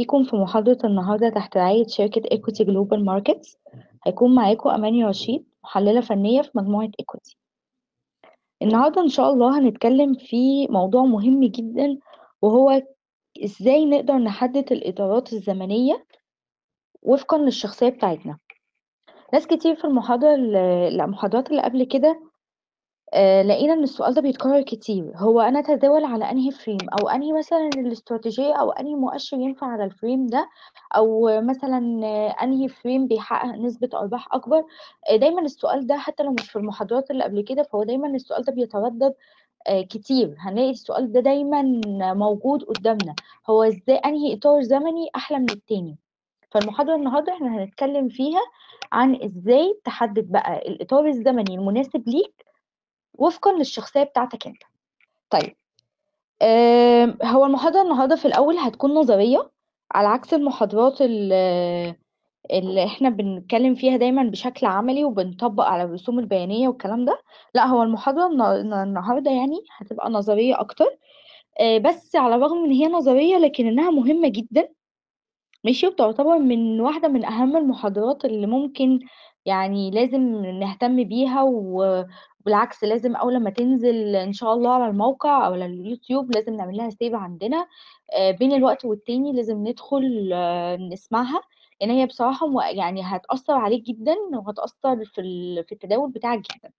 بيكم في محاضرة النهاردة تحت رعاية شركة Equity Global Markets هيكون معاكم أماني رشيد محللة فنية في مجموعة Equity النهاردة إن شاء الله هنتكلم في موضوع مهم جدا وهو إزاي نقدر نحدد الإطارات الزمنية وفقا للشخصية بتاعتنا ناس كتير في المحاضرة المحاضرات اللي قبل كده آآ لقينا إن السؤال ده بيتكرر كتير، هو أنا أتداول على أنهي frame أو أنهي مثلًا الاستراتيجية أو أنهي مؤشر ينفع على الframe ده، أو مثلًا أنهي frame بيحقق نسبة أرباح أكبر، آآ دايمًا السؤال ده حتى لو مش في المحاضرات اللي قبل كده، فهو دايمًا السؤال ده بيتردد آآ كتير، هنلاقي السؤال ده دايمًا موجود قدامنا، هو إزاي أنهي إطار زمني أحلى من التاني؟ فالمحاضرة النهارده إحنا هنتكلم فيها عن إزاي تحدد بقى الإطار الزمني المناسب ليك وفقًا للشخصية بتاعتك أنت. طيب آآ هو المحاضرة النهارده في الأول هتكون نظرية، على عكس المحاضرات ال اللي إحنا بنتكلم فيها دايمًا بشكل عملي وبنطبّق على الرسوم البيانية والكلام ده، لأ هو المحاضرة الن النهارده يعني هتبقى نظرية أكتر، آآ بس على الرغم من إن هي نظرية لكن إنها مهمة جدًا، ماشي، وتعتبر من واحدة من أهم المحاضرات اللي ممكن يعني لازم نهتم بيها و وبالعكس لازم أول لمّا تنزل إن شاء الله على الموقع أو على اليوتيوب لازم نعمل لها save عندنا، آآ بين الوقت والتاني لازم ندخل نسمعها، لإن هي بصراحة م يعني هتأثّر عليك جدًا وهتأثّر في ال في التداول بتاعك جدًا.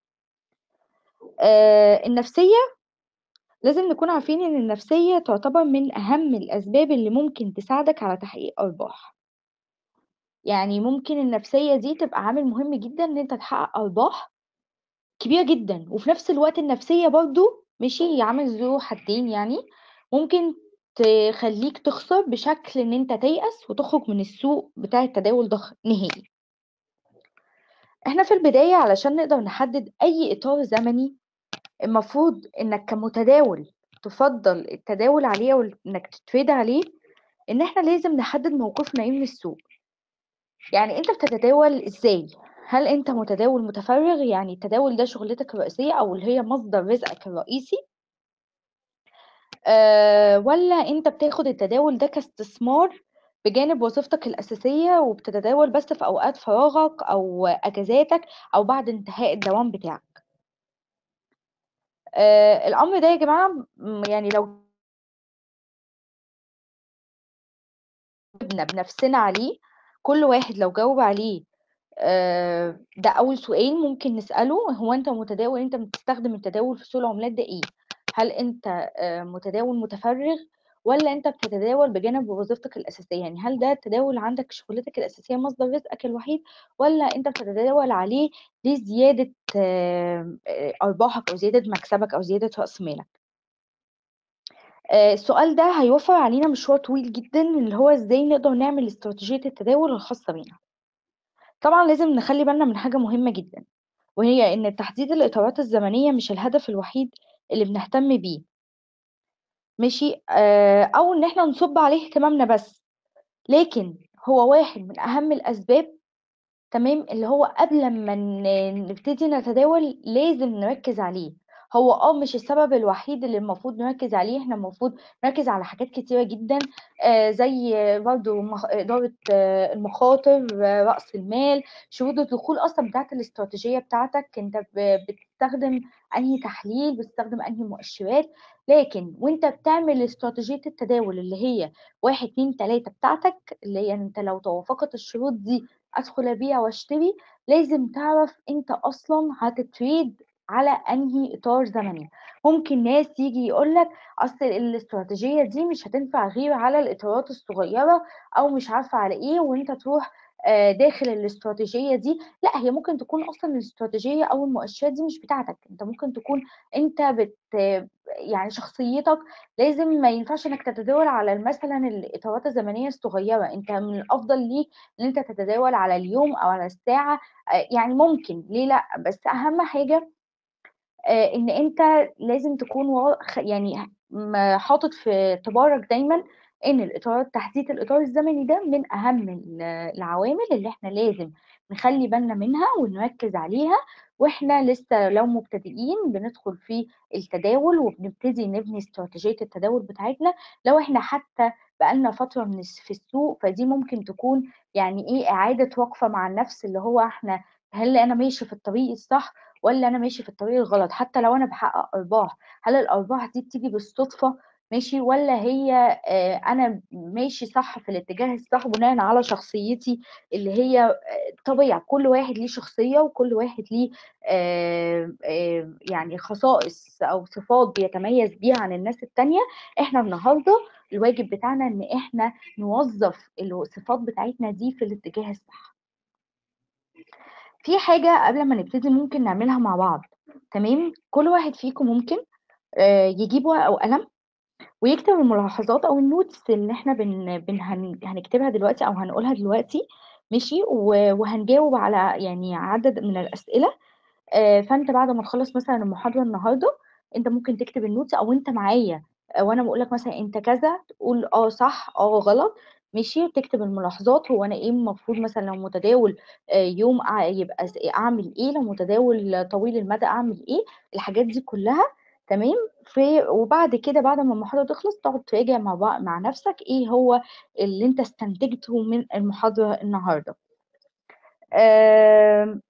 آآ النفسية لازم نكون عارفين إن النفسية تعتبر من أهم الأسباب اللي ممكن تساعدك على تحقيق أرباح. يعني ممكن النفسية دي تبقى عامل مهم جدًا إن أنت تحقق أرباح كبيرة جدًا، وفي نفس الوقت النفسية برضه ماشي، هي عامل ذو حدين يعني، ممكن تخلّيك تخسر بشكل إن أنت تيأس وتخرج من السوق بتاع التداول ده خ نهائي. إحنا في البداية علشان نقدر نحدد أي إطار زمني، المفروض إنك كمتداول تفضّل التداول عليه أو إنك تtrade عليه، إن إحنا لازم نحدد موقفنا إيه من السوق. يعني أنت بتتداول إزاي؟ هل أنت متداول متفرغ، يعني التداول ده شغلتك الرئيسية أو اللي هي مصدر رزقك الرئيسي؟ آآ والّا أنت بتاخد التداول ده كاستثمار بجانب وظيفتك الأساسية وبتتداول بس في أوقات فراغك أو أجازاتك أو بعد انتهاء الدوام بتاعك؟ آآ الأمر ده يا جماعة م يعني لو جاوبنا بنفسنا عليه، كل واحد لو جاوب عليه آآ ده أول سؤال ممكن نسأله، هو أنت متداول أنت بتستخدم التداول في سوق العملات ده إيه؟ هل أنت آآ متداول متفرغ والّا أنت بتتداول بجانب وظيفتك الأساسية؟ يعني هل ده التداول عندك شغلتك الأساسية مصدر رزقك الوحيد والّا أنت بتتداول عليه لزيادة آآ أرباحك أو زيادة مكسبك أو زيادة رأس مالك؟ آآ السؤال ده هيوفّر علينا مشوار طويل جدًا اللي هو إزاي نقدر نعمل استراتيجية التداول الخاصة بينا. طبعًا لازم نخلّي بالنا من حاجة مهمة جدًا، وهي إن تحديد الإطارات الزمنية مش الهدف الوحيد اللي بنهتم بيه. ماشي، آآ أو إن إحنا نصُب عليه اهتمامنا بس، لكن هو واحد من أهم الأسباب تمام، اللي هو قبل أمّا ن نبتدي نتداول لازم نركّز عليه، هو آه مش السبب الوحيد اللي المفروض نركّز عليه، إحنا المفروض نركّز على حاجات كتيرة جدًا آآ زي برضه مخ إدارة المخاطر، رأس المال، شروط الدخول أصلًا بتاعة الاستراتيجية بتاعتك، أنت ب بتستخدم أنهي تحليل، بتستخدم أنهي مؤشرات، لكن وأنت بتعمل استراتيجية التداول اللي هي 1، 2، 3 بتاعتك، اللي هي أنت لو توافقت الشروط دي أدخل أبيع وأشتري، لازم تعرف أنت أصلًا هتtrade على أنهي إطار زمني، ممكن ناس ييجي يقول لك أصل الاستراتيجية دي مش هتنفع غير على الإطارات الصغيرة أو مش عارفة على إيه، وأنت تروح آآ داخل الاستراتيجية دي، لأ هي ممكن تكون أصلًا الاستراتيجية أو المؤشرات دي مش بتاعتك، أنت ممكن تكون أنت بت يعني شخصيتك لازم ما ينفعش إنك تتداول على مثلًا الإطارات الزمنية الصغيرة، أنت من الأفضل ليك إن أنت تتداول على اليوم أو على الساعة، آآ يعني ممكن ليه لأ، بس أهم حاجة آآ إن أنت لازم تكون وا خ يعني م حاطط في اعتبارك دايمًا إن الإطارات تحديد الإطار الزمني ده من أهم ال العوامل اللي إحنا لازم نخلّي بالنا منها ونركّز عليها، وإحنا لسه لو مبتدئين بندخل في التداول وبنبتدي نبني استراتيجية التداول بتاعتنا، لو إحنا حتى بقى لنا فترة من الس في السوق، فدي ممكن تكون يعني إيه، إعادة وقفة مع النفس، اللي هو إحنا هل أنا ماشي في الطريق الصح والّا أنا ماشي في الطريق الغلط؟ حتى لو أنا باحقق أرباح، هل الأرباح دي بتيجي بالصدفة ماشي والّا هي آآ أنا ماشي صح في الاتجاه الصح بناءً على شخصيتي اللي هي آآ طبيعة، كل واحد ليه شخصية وكل واحد ليه آآ آآ يعني خصائص أو صفات بيتميز بيها عن الناس التانية، إحنا النهارده الواجب بتاعنا إن إحنا نوظّف الصفات بتاعتنا دي في الاتجاه الصح. في حاجة قبل ما نبتدي ممكن نعملها مع بعض، تمام؟ كل واحد فيكم ممكن آآ يجيب ورقة وقلم ويكتب الملاحظات أو الnotes اللي إحنا بن بن هن هنكتبها دلوقتي أو هنقولها دلوقتي ماشي، و وهنجاوب على يعني عدد من الأسئلة، آآ فأنت بعد ما تخلّص مثلًا المحاضرة النهارده، أنت ممكن تكتب الnotes أو أنت معايا وأنا باقول لك مثلًا أنت كذا، تقول آه صح، آه غلط، ماشي، وتكتب الملاحظات هو أنا إيه المفروض مثلًا لو متداول آآ يوم أع يبقى س أعمل إيه، لو متداول طويل المدى أعمل إيه، الحاجات دي كلّها تمام، ف وبعد كده بعد ما المحاضرة تخلص تقعد تراجع مع بع مع نفسك إيه هو اللي أنت استنتجته من المحاضرة النهارده. آمم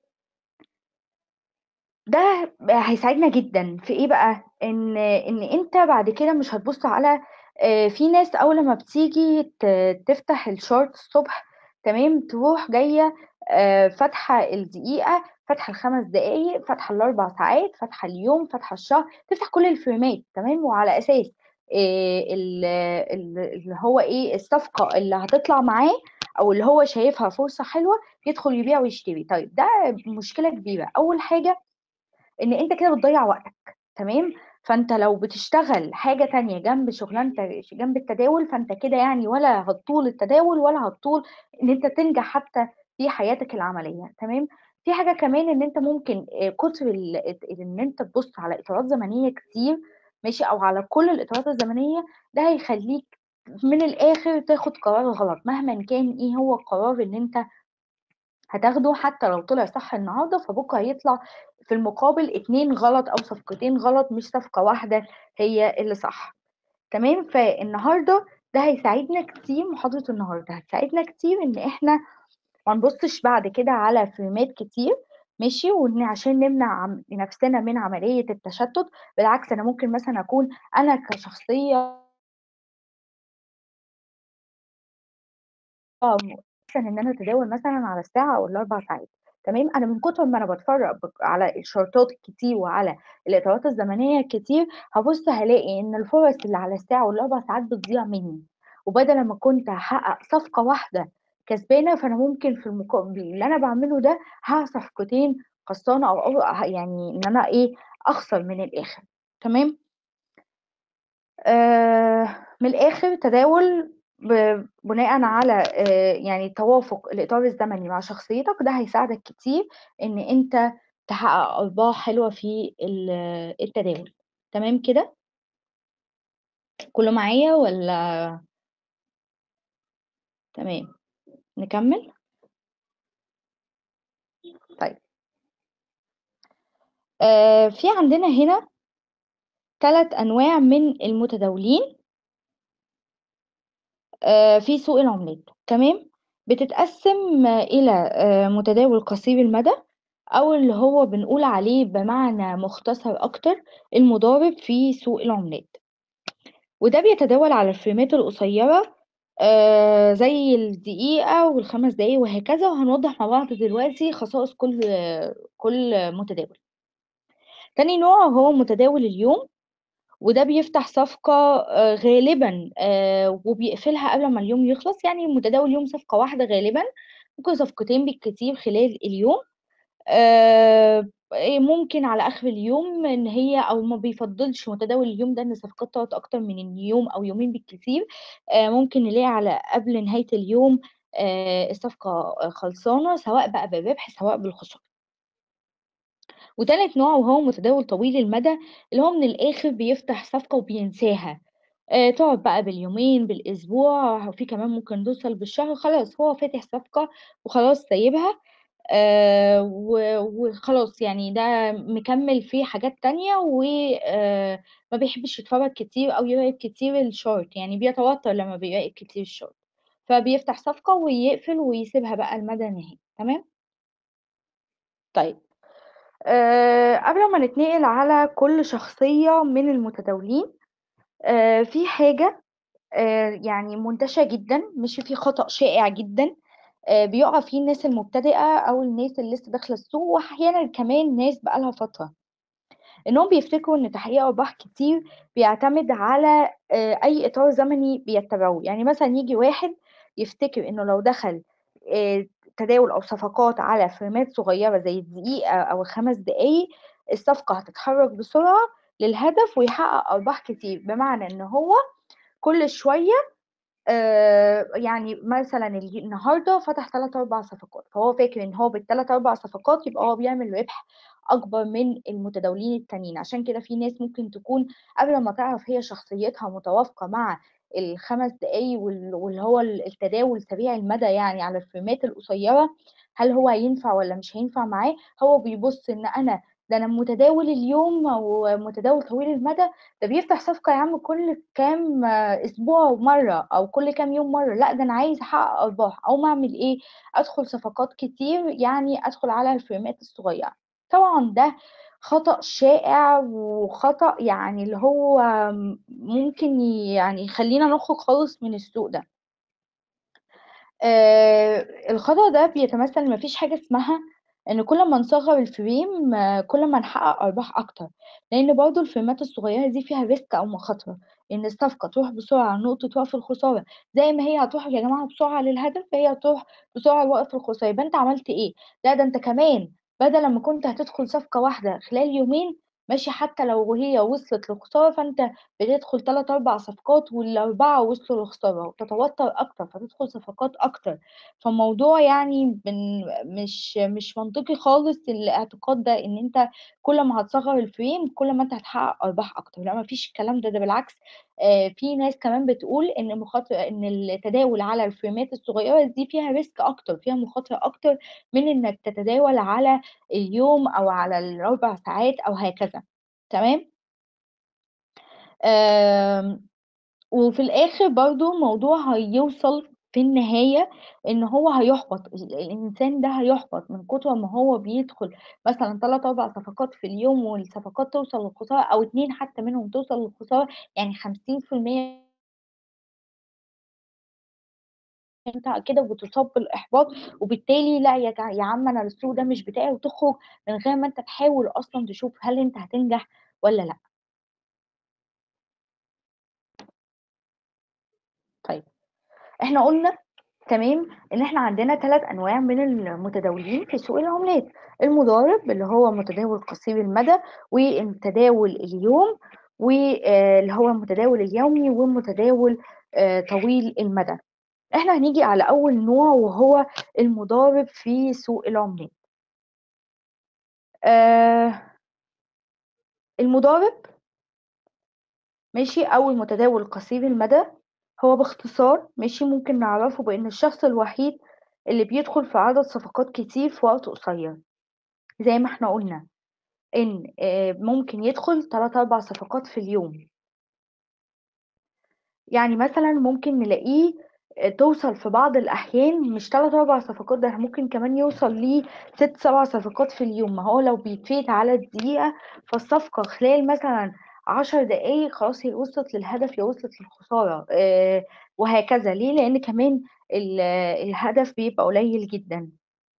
ده ب هيساعدنا جدًا في إيه بقى، إن إن أنت بعد كده مش هتبُص على آآ في ناس أول لمّا بتيجي ت تفتح الchart الصبح تمام، تروح جاية آآ فاتحة الدقيقة، فاتحة ال5 دقايق، فاتحة ال4 ساعات، فاتحة اليوم، فاتحة الشهر، تفتح كل الفريمات تمام، وعلى أساس آآ ال ال اللي هو إيه، الصفقة اللي هتطلع معاه أو اللي هو شايفها فرصة حلوة، يدخل يبيع ويشتري. طيب ده مشكلة كبيرة، أول حاجة إن أنت كده بتضيّع وقتك تمام، فأنت لو بتشتغل حاجة تانية جنب شغلانتك جنب التداول، فأنت كده يعني ولا هتطول التداول ولا هتطول إن أنت تنجح حتى في حياتك العملية تمام، في حاجة كمان إن أنت ممكن آآ كتر ال ات إن أنت تبُص على إطارات زمنية كتير ماشي، أو على كل الإطارات الزمنية، ده هيخلّيك من الآخر تاخد قرار غلط، مهمًا كان إيه هو القرار اللي أنت هتاخده حتى لو طلع صح النهارده، فبكرة هيطلع في المقابل 2 غلط أو صفقتين غلط مش صفقة واحدة هي اللي صح، تمام، فالنهارده ده هيساعدنا كتير محاضرة النهارده هتساعدنا كتير إن إحنا ما نبُصّش بعد كده على فريمات كتير ماشي، وإن عشان نمنع عم نفسنا من عملية التشتت، بالعكس أنا ممكن مثلًا أكون أنا كشخصية آه، أحسن إن أنا أتداول مثلًا على الساعة أو ال4 ساعات تمام، أنا من كتر ما أنا باتفرج بك على الشارتات الكتير وعلى الإطارات الزمنية الكتير، هابُص هالاقي إن الفُرَص اللي على الساعة وال4 ساعات بتضيع منّي، وبدل ما كنت هاحقق صفقة واحدة كسبانة، فأنا ممكن في المقابل اللي أنا باعمله ده هاحقق صفقتين خسرانة أو أو ه يعني إن أنا إيه، أخسر من الآخر تمام؟ آآ من الآخر تداول ب بناءً على آآ يعني توافق الإطار الزمني مع شخصيتك، ده هيساعدك كتير إن أنت تحقق أرباح حلوة في ال التداول، تمام كده؟ كُلّه معايا والّا تمام، نكمّل؟ طيب. آآ في عندنا هنا 3 أنواع من المتداولين. آآ في سوق العملات تمام، بتتقسّم إلى آآ متداول قصير المدى أو اللي هو بنقول عليه بمعنى مختصر أكتر المضارب في سوق العملات. وده بيتداول على الفريمات القصيرة آآ زي الدقيقة وال5 دقايق وهكذا، وهنوضّح مع بعض دلوقتي خصائص كل كل متداول. تاني نوع هو متداول اليوم، وده بيفتح صفقة آآ غالبًا آآ وبيقفلها قبل ما اليوم يخلص، يعني متداول اليوم صفقة واحدة غالبًا، ممكن صفقتين بالكتير خلال اليوم، آآ آآ ممكن على آخر اليوم إن هي أو ما بيفضّلش متداول اليوم ده إن الصفقات تقعد أكتر من يوم أو يومين بالكتير، آآ ممكن نلاقي على قبل نهاية اليوم آآ الصفقة خلصانة سواء بقى بالربح سواء بالخسارة. وتالت نوع وهو متداول طويل المدى، اللي هو من الآخر بيفتح صفقة وبينساها، آآ تقعد بقى باليومين، بالأسبوع، وفي كمان ممكن توصل بالشهر، خلاص هو فاتح صفقة وخلاص سايبها، آآ و وخلاص يعني ده مكمّل في حاجات تانية و آآ ما بيحبّش يتفرّج كتير أو يراقب كتير الchart يعني بيتوتّر لمّا بيراقب كتير الchart فبيفتح صفقة ويقفل ويسيبها بقى لمدى النهاية، تمام؟ طيب آآ قبل ما نتنقل على كل شخصية من المتداولين، آآ في حاجة آآ يعني منتشرة جدًا، ماشي، في خطأ شائع جدًا آآ بيُقع فيه الناس المبتدئة أو الناس اللي لسه داخلة السوق وأحيانًا كمان ناس بقى لها فترة، إنّهم بيفتكروا إن تحقيق أرباح كتير بيعتمد على آآ أي إطار زمني بيتّبعوه، يعني مثلًا ييجي واحد يفتكر إنه لو دخل آآ تداول أو صفقات على فريمات صغيّرة زي الدقيقة أو ال5 دقايق، الصفقة هتتحرّك بسرعة للهدف ويحقق أرباح كتير، بمعنى إن هو كل شوية آآ يعني مثلًا الج النهارده فتح 3، 4 صفقات، فهو فاكر إن هو بال3، 4 صفقات يبقى هو بيعمل ربح أكبر من المتداولين التانيين، عشان كده في ناس ممكن تكون قبل ما تعرف هي شخصيتها متوافقة مع ال5 دقايق وال واللي هو ال التداول سريع المدى يعني على الفريمات القصيّرة، هل هو هينفع والّا مش هينفع معاه، هو بيبُص إن أنا ده أنا متداول اليوم ومتداول طويل المدى، ده بيفتح صفقة يا عم كل كام أسبوع مرّة أو كل كام يوم مرّة، لأ ده أنا عايز أحقق أرباح، أقوم أعمل إيه، أدخل صفقات كتير يعني أدخل على الفريمات الصغيّرة. طبعًا ده خطأ شائع وخطأ يعني اللي هو م ممكن يعني يخلّينا نخرج خالص من السوق ده. آآ الخطأ ده بيتمثّل إن ما فيش حاجة اسمها إن كل ما نصغّر الفريم كل ما نحقق أرباح أكتر، لإن برضه الفريمات الصغيّرة دي فيها risk أو مخاطرة، إن الصفقة تروح بسرعة لنقطة وقف الخسارة، زي ما هي هتروح يا جماعة بسرعة للهدف، فهي هتروح بسرعة لوقف الخسارة، يبقى أنت عملت إيه؟ لأ ده أنت كمان بدل أمّا كنت هتدخل صفقة واحدة خلال يومين ماشي، حتى لو هي وصلت لخسارة فأنت بتدخل 3، 4 صفقات وال4 وصلوا لخسارة وتتوتر أكتر فتدخل صفقات أكتر، فالموضوع يعني بن مش مش منطقي خالص الاعتقاد ده إن أنت كل ما هتصغّر الفريم كل ما أنت هتحقق أرباح أكتر، لأ ما فيش الكلام ده، ده بالعكس آآ في ناس كمان بتقول إن مخاط إن التداول على الفريمات الصغيّرة دي فيها risk أكتر، فيها مخاطرة أكتر من إنك تتداول على اليوم أو على ال4 ساعات أو هكذا، تمام؟ آمم وفي الآخر برضه الموضوع هيوصل في النهاية إن هو هيُحبط، ال الإنسان ده هيُحبط من كتر ما هو بيدخل مثلًا 3، 4 صفقات في اليوم والصفقات توصل للخسارة أو 2 حتى منهم توصل للخسارة، يعني 50% أنت كده بتصاب بالإحباط، وبالتالي لأ يا جع يا عم أنا السوق ده مش بتاعي وتخرج من غير ما أنت تحاول أصلًا تشوف هل أنت هتنجح والّا لأ. طيب، إحنا قُلنا تمام، إن إحنا عندنا 3 أنواع من المتداولين في سوق العملات، المضارب اللي هو متداول قصير المدى، والمتداول اليوم، وآآ اللي هو المتداول اليومي، والمتداول آآ طويل المدى. إحنا هنيجي على أول نوع وهو المضارب في سوق العملات. آآ المضارب ماشي، أو المتداول قصير المدى، هو باختصار ماشي، ممكن نعرفه بإن الشخص الوحيد اللي بيدخل في عدد صفقات كتير في وقت قصير، زي ما إحنا قُلنا إن آآ ممكن يدخل 3، 4 صفقات في اليوم. يعني مثلًا ممكن نلاقيه آآ توصل في بعض الأحيان مش 3، 4 صفقات، ده ممكن كمان يوصل ل6، 7 صفقات في اليوم، ما هو لو بيتريد على الدقيقة فالصفقة خلال مثلًا 10 دقايق خلاص هي وصلت للهدف، يا وصلت للخسارة آآ وهكذا، ليه؟ لإن كمان ال الهدف بيبقى قليل جدًا.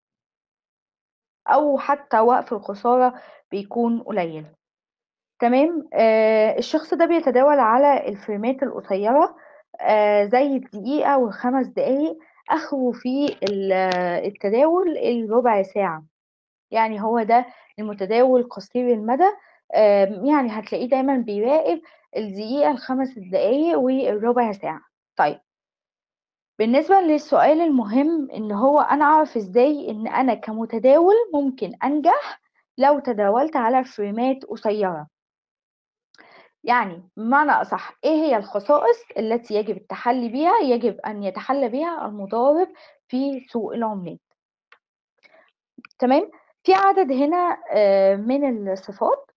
أو حتى وقف الخسارة بيكون قليل، تمام؟ آآ الشخص ده بيتداول على الفريمات القصيرة آآ زي الدقيقة وال5 دقايق، آخره في ال التداول الربع ساعة، يعني هو ده المتداول قصير المدى آمم يعني هتلاقيه دايمًا بيراقب الدقيقة، ال5 دقايق والربع ساعة. طيب بالنسبة للسؤال المهم إن هو أنا أعرف إزاي إن أنا كمتداول ممكن أنجح لو تداولت على فريمات قصيرة؟ يعني بمعنى أصح إيه هي الخصائص التي يجب التحلي بيها، يجب أن يتحلى بها المضارب في سوق العملات؟ تمام في عدد هنا آه، من الصفات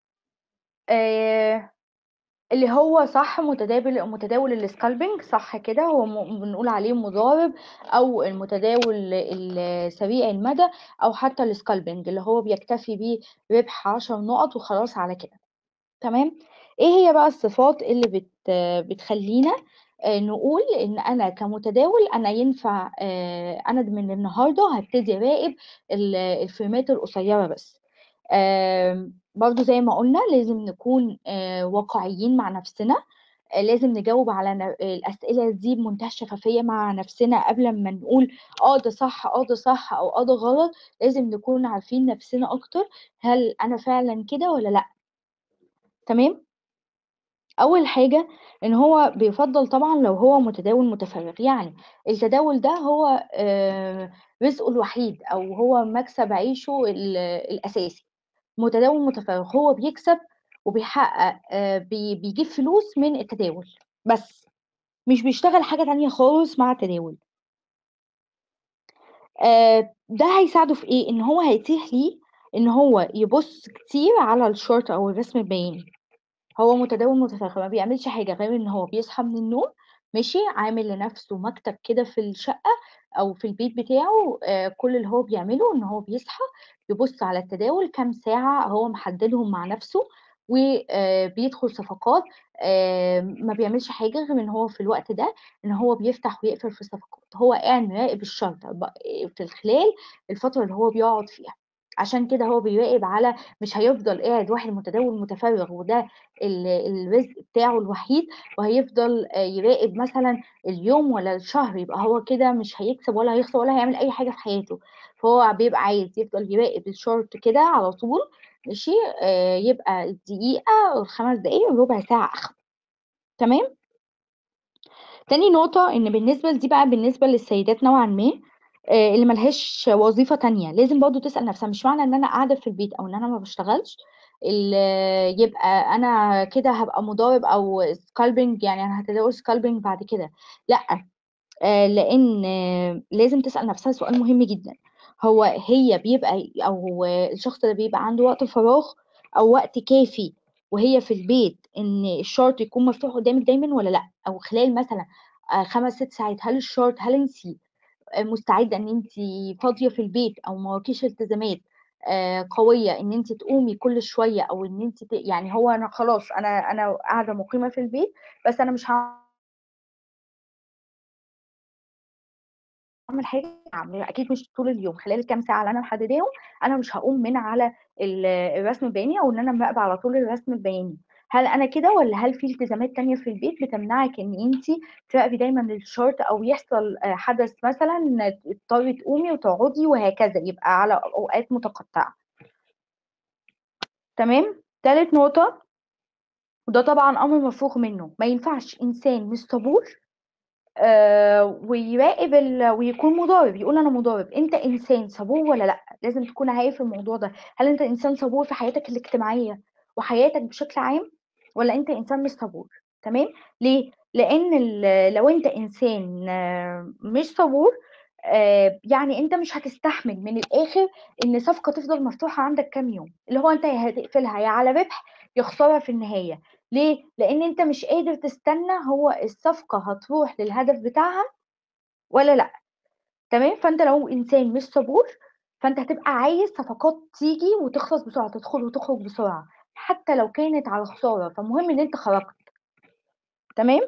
آه، اللي هو صح متداول متداول السكالبنج صح كده هو م- بنقول عليه مضارب او المتداول السريع المدى او حتى السكالبنج اللي هو بيكتفي بربح 10 نقط وخلاص على كده تمام ايه هي بقى الصفات اللي بت بتخلينا آه، نقول ان انا كمتداول انا ينفع آه، انا من النهارده هبتدي اراقب ال- الفريمات القصيره بس آم، برضو زي ما قلنا لازم نكون آه، واقعيين مع نفسنا آه، لازم نجاوب على ن- الأسئلة دي بمنتهى الشفافية مع نفسنا قبل ما نقول اه ده صح اه ده صح او اه ده غلط لازم نكون عارفين نفسنا اكتر هل انا فعلا كده ولا لا تمام اول حاجة ان هو بيفضل طبعا لو هو متداول متفرغ يعني التداول ده هو آه، رزقه الوحيد او هو مكسب عيشه ال- الاساسي متداول متفرغ هو بيكسب وبيحقق آه، بي- بيجيب فلوس من التداول بس مش بيشتغل حاجة تانية خالص مع التداول آه، ده هيساعده في ايه ان هو هيتيح ليه ان هو يبص كتير على الشورت او الرسم البياني هو متداول متفرغ ما بيعملش حاجة غير ان هو بيصحى من النوم ماشي عامل لنفسه مكتب كده في الشقة او في البيت بتاعه آه كل اللي هو بيعمله ان هو بيصحى يبص على التداول كام ساعة هو محددهم مع نفسه وبيدخل صفقات آه ما بيعملش حاجة غير ان هو في الوقت ده ان هو بيفتح ويقفل في الصفقات هو قاعد مراقب الشرط في خلال الفترة اللي هو بيقعد فيها عشان كده هو بيراقب على مش هيفضل قاعد واحد متداول متفرغ وده ال- الرزق بتاعه الوحيد وهيفضل آه، يراقب مثلا اليوم ولا الشهر يبقى هو كده مش هيكسب ولا هيخسر ولا هيعمل اي حاجه في حياته فهو بيبقى عايز يفضل يراقب الشورت كده على طول ماشي آه، يبقى الدقيقه الخمس دقايق ربع ساعه اخر تمام تاني نقطة إن بالنسبة لدي بقى بالنسبة للسيدات نوعا ما آه، اللي ملهاش وظيفة تانية لازم برضو تسأل نفسها مش معنى إن أنا قاعدة في البيت أو إن أنا ما بشتغلش ال- يبقى أنا كده هبقى مضارب أو سكالبنج يعني أنا هتداول سكالبنج بعد كده لأ آه، لأن آه، لازم تسأل نفسها سؤال مهم جدا هو هي بيبقى أو الشخص ده بيبقى عنده وقت فراغ أو وقت كافي وهي في البيت إن الشورت يكون مفتوح قدامك دايما ولا لأ أو خلال مثلا آه، خمس ست ساعات هل الشورت هل انت آه، مستعدة ان انت فاضية في البيت او مواكيش التزامات آه، قوية ان انت تقومي كل شوية او ان انت ت... يعني هو انا خلاص انا انا قاعدة مقيمة في البيت بس انا مش هعمل اعمل حاجه اعمل اكيد مش طول اليوم خلال الكام ساعه اللي انا محدداهم انا مش هقوم من على ال- الرسم البياني او ان انا مراقبه على طول الرسم البياني هل انا كده ولا هل في التزامات تانية في البيت بتمنعك ان انت تراقبي دايما الشورت او يحصل آه، حدث مثلا تضطري تقومي وتقعدي وهكذا يبقى على اوقات متقطعه تمام تالت نقطه وده طبعا امر مفروغ منه ما ينفعش انسان مش صبور آه، ويراقب ال... ويكون مضارب يقول انا مضارب انت انسان صبور ولا لا لازم تكون عارف الموضوع ده هل انت انسان صبور في حياتك الاجتماعيه وحياتك بشكل عام ولا انت انسان مش صبور تمام ليه لان ال... لو انت انسان آه، مش صبور آه، يعني انت مش هتستحمل من الاخر ان صفقه تفضل مفتوحه عندك كام يوم اللي هو انت يا هتقفلها يا على ربح يا خساره في النهايه ليه؟ لأن أنت مش قادر تستنى هو الصفقة هتروح للهدف بتاعها ولا لأ تمام فأنت لو إنسان مش صبور فأنت هتبقى عايز صفقات تيجي وتخلص بسرعة تدخل وتخرج بسرعة حتى لو كانت على خسارة فمهم إن أنت خرجت تمام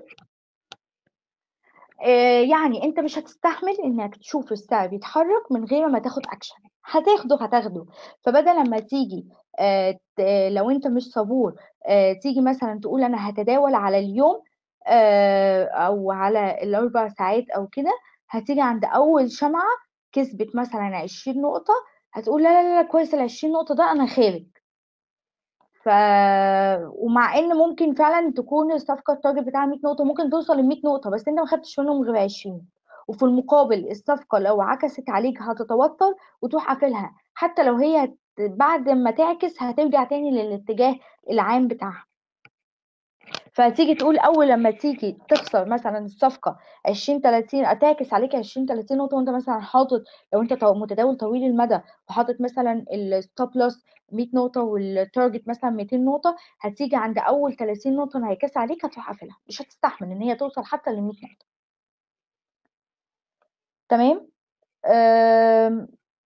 آه يعني أنت مش هتستحمل إنك تشوف السعر بيتحرك من غير ما تاخد أكشن هتاخده هتاخده فبدل لما تيجي آه ت- لو أنت مش صبور آه تيجي مثلا تقول أنا هتداول على اليوم آه أو على الأربع ساعات أو كده هتيجي عند أول شمعة كسبت مثلا عشرين نقطة هتقول لا لا لا كويس العشرين نقطة ده أنا خارج ف ومع ان ممكن فعلا تكون الصفقه التارجت بتاعها 100 نقطه ممكن توصل ل 100 نقطه بس انت ما خدتش منهم غير 20 وفي المقابل الصفقه لو عكست عليك هتتوتر وتروح قافلها حتى لو هي هت- بعد ما تعكس هترجع تاني للاتجاه العام بتاعها فتيجي تقول أول لمّا تيجي تخسر مثلًا الصفقة 20، 30 تعكس عليك 20، 30 نقطة وأنت مثلًا حاطط لو أنت ط متداول طويل المدى وحاطط مثلًا الstop loss 100 نقطة والtarget مثلًا 200 نقطة، هتيجي عند أول 30 نقطة انعكاس عليك هتروح قافلها، مش هتستحمل إن هي توصل حتى ل100 نقطة. تمام؟ آمم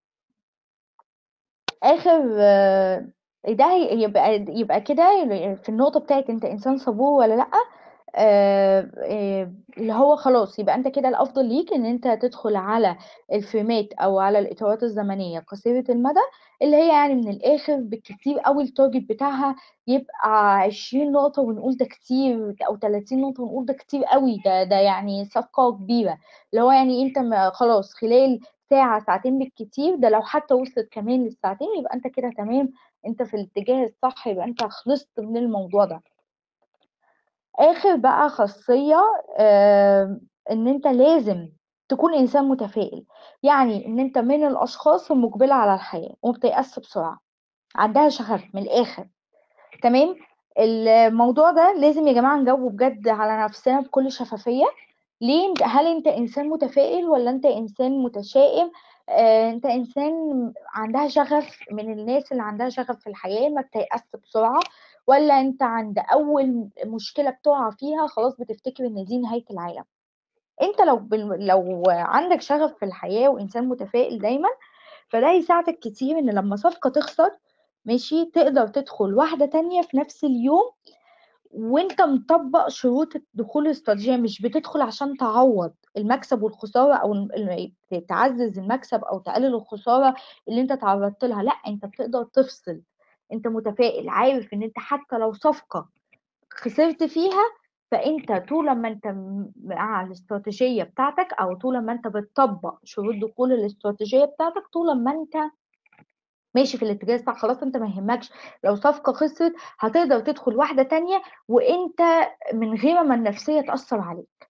آخر ده يبقى يبقى كده في النقطة بتاعة أنت إنسان صبور والّا لأ، آآ آآ اللي هو خلاص يبقى أنت كده الأفضل ليك إن أنت تدخل على الفريمات أو على الإطارات الزمنية قصيرة المدى، اللي هي يعني من الآخر بالكتير أوي الtarget بتاعها يبقى 20 نقطة ونقول ده كتير أو 30 نقطة ونقول ده كتير أوي، ده ده يعني صفقة كبيرة، اللي هو يعني أنت ما خلاص خلال ساعة، ساعتين بالكتير، ده لو حتى وصلت كمان للساعتين يبقى أنت كده تمام، أنت في الاتجاه الصح، يبقى أنت خلصت من الموضوع ده. آخر بقى خاصية آآ إن أنت لازم تكون إنسان متفائل، يعني إن أنت من الأشخاص المقبلة على الحياة وما بتيأسش بسرعة، عندها شغف من الآخر، تمام؟ الموضوع ده لازم يا جماعة نجاوبه بجد على نفسنا بكل شفافية، ليه أنت هل أنت إنسان متفائل والّا أنت إنسان متشائم، آآ أنت إنسان عندها شغف من الناس اللي عندها شغف في الحياة ما بتيأسش بسرعة، والّا أنت عند أول مشكلة بتقع فيها خلاص بتفتكر إن دي نهاية العالم؟ أنت لو بال لو عندك شغف في الحياة وإنسان متفائل دايمًا، فده هيساعدك كتير إن لمّا صفقة تخسر ماشي، تقدر تدخل واحدة تانية في نفس اليوم وأنت مطبّق شروط دخول الاستراتيجية، مش بتدخل عشان تعوّض المكسب والخسارة أو ال ال تعزّز المكسب أو تقلل الخسارة اللي أنت اتعرّضت لها، لأ أنت بتقدر تفصل، أنت متفائل، عارف إن أنت حتى لو صفقة خسرت فيها، فأنت طول أمّا أنت م مع الاستراتيجية بتاعتك أو طول أمّا أنت بتطبّق شروط دخول الاستراتيجية بتاعتك، طول أمّا أنت ماشي في الاتجاه الصح، خلاص أنت ما يهمكش لو صفقة خسرت هتقدر تدخل واحدة تانية وأنت من غير ما النفسية تأثّر عليك.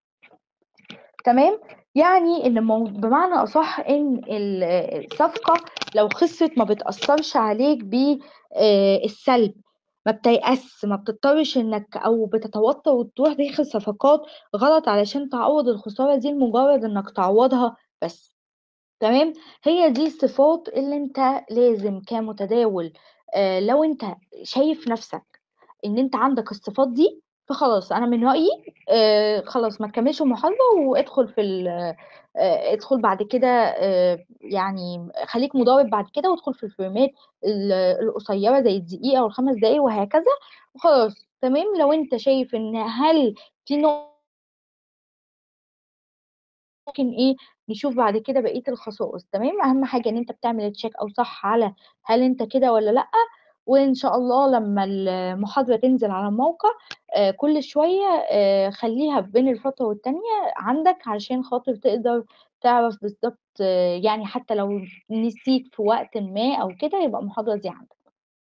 تمام؟ يعني إن المو بمعنى أصح إن ال الصفقة لو خسرت ما بتأثّرش عليك ب آآ السلب، ما بتيأسش، ما بتضطرش إنك أو بتتوتر وتروح داخل صفقات غلط علشان تعوّض الخسارة دي لمجرد إنك تعوّضها بس. تمام؟ هي دي الصفات اللي أنت لازم كمتداول آآ لو أنت شايف نفسك إن أنت عندك الصفات دي، فخلاص أنا من رأيي آآ خلاص ما تكمّلش المحاضرة وادخل في ال آآ ادخل بعد كده آآ يعني خلّيك مضارب بعد كده وادخل في الفريمات ال القصيّرة زي الدقيقة وال5 دقايق وهكذا وخلاص، تمام؟ لو أنت شايف إن هل في نق ممكن إيه، نشوف بعد كده بقية الخصائص، تمام؟ أهم حاجة إن أنت بتعمل check أو صح على هل أنت كده والّا لأ، وإن شاء الله لمّا المحاضرة تنزل على الموقع آآ كل شوية آآ خلّيها بين الفترة والتانية عندك عشان خاطر تقدر تعرف بالضبط يعني حتى لو نسيت في وقتٍ ما أو كده يبقى المحاضرة دي عندك.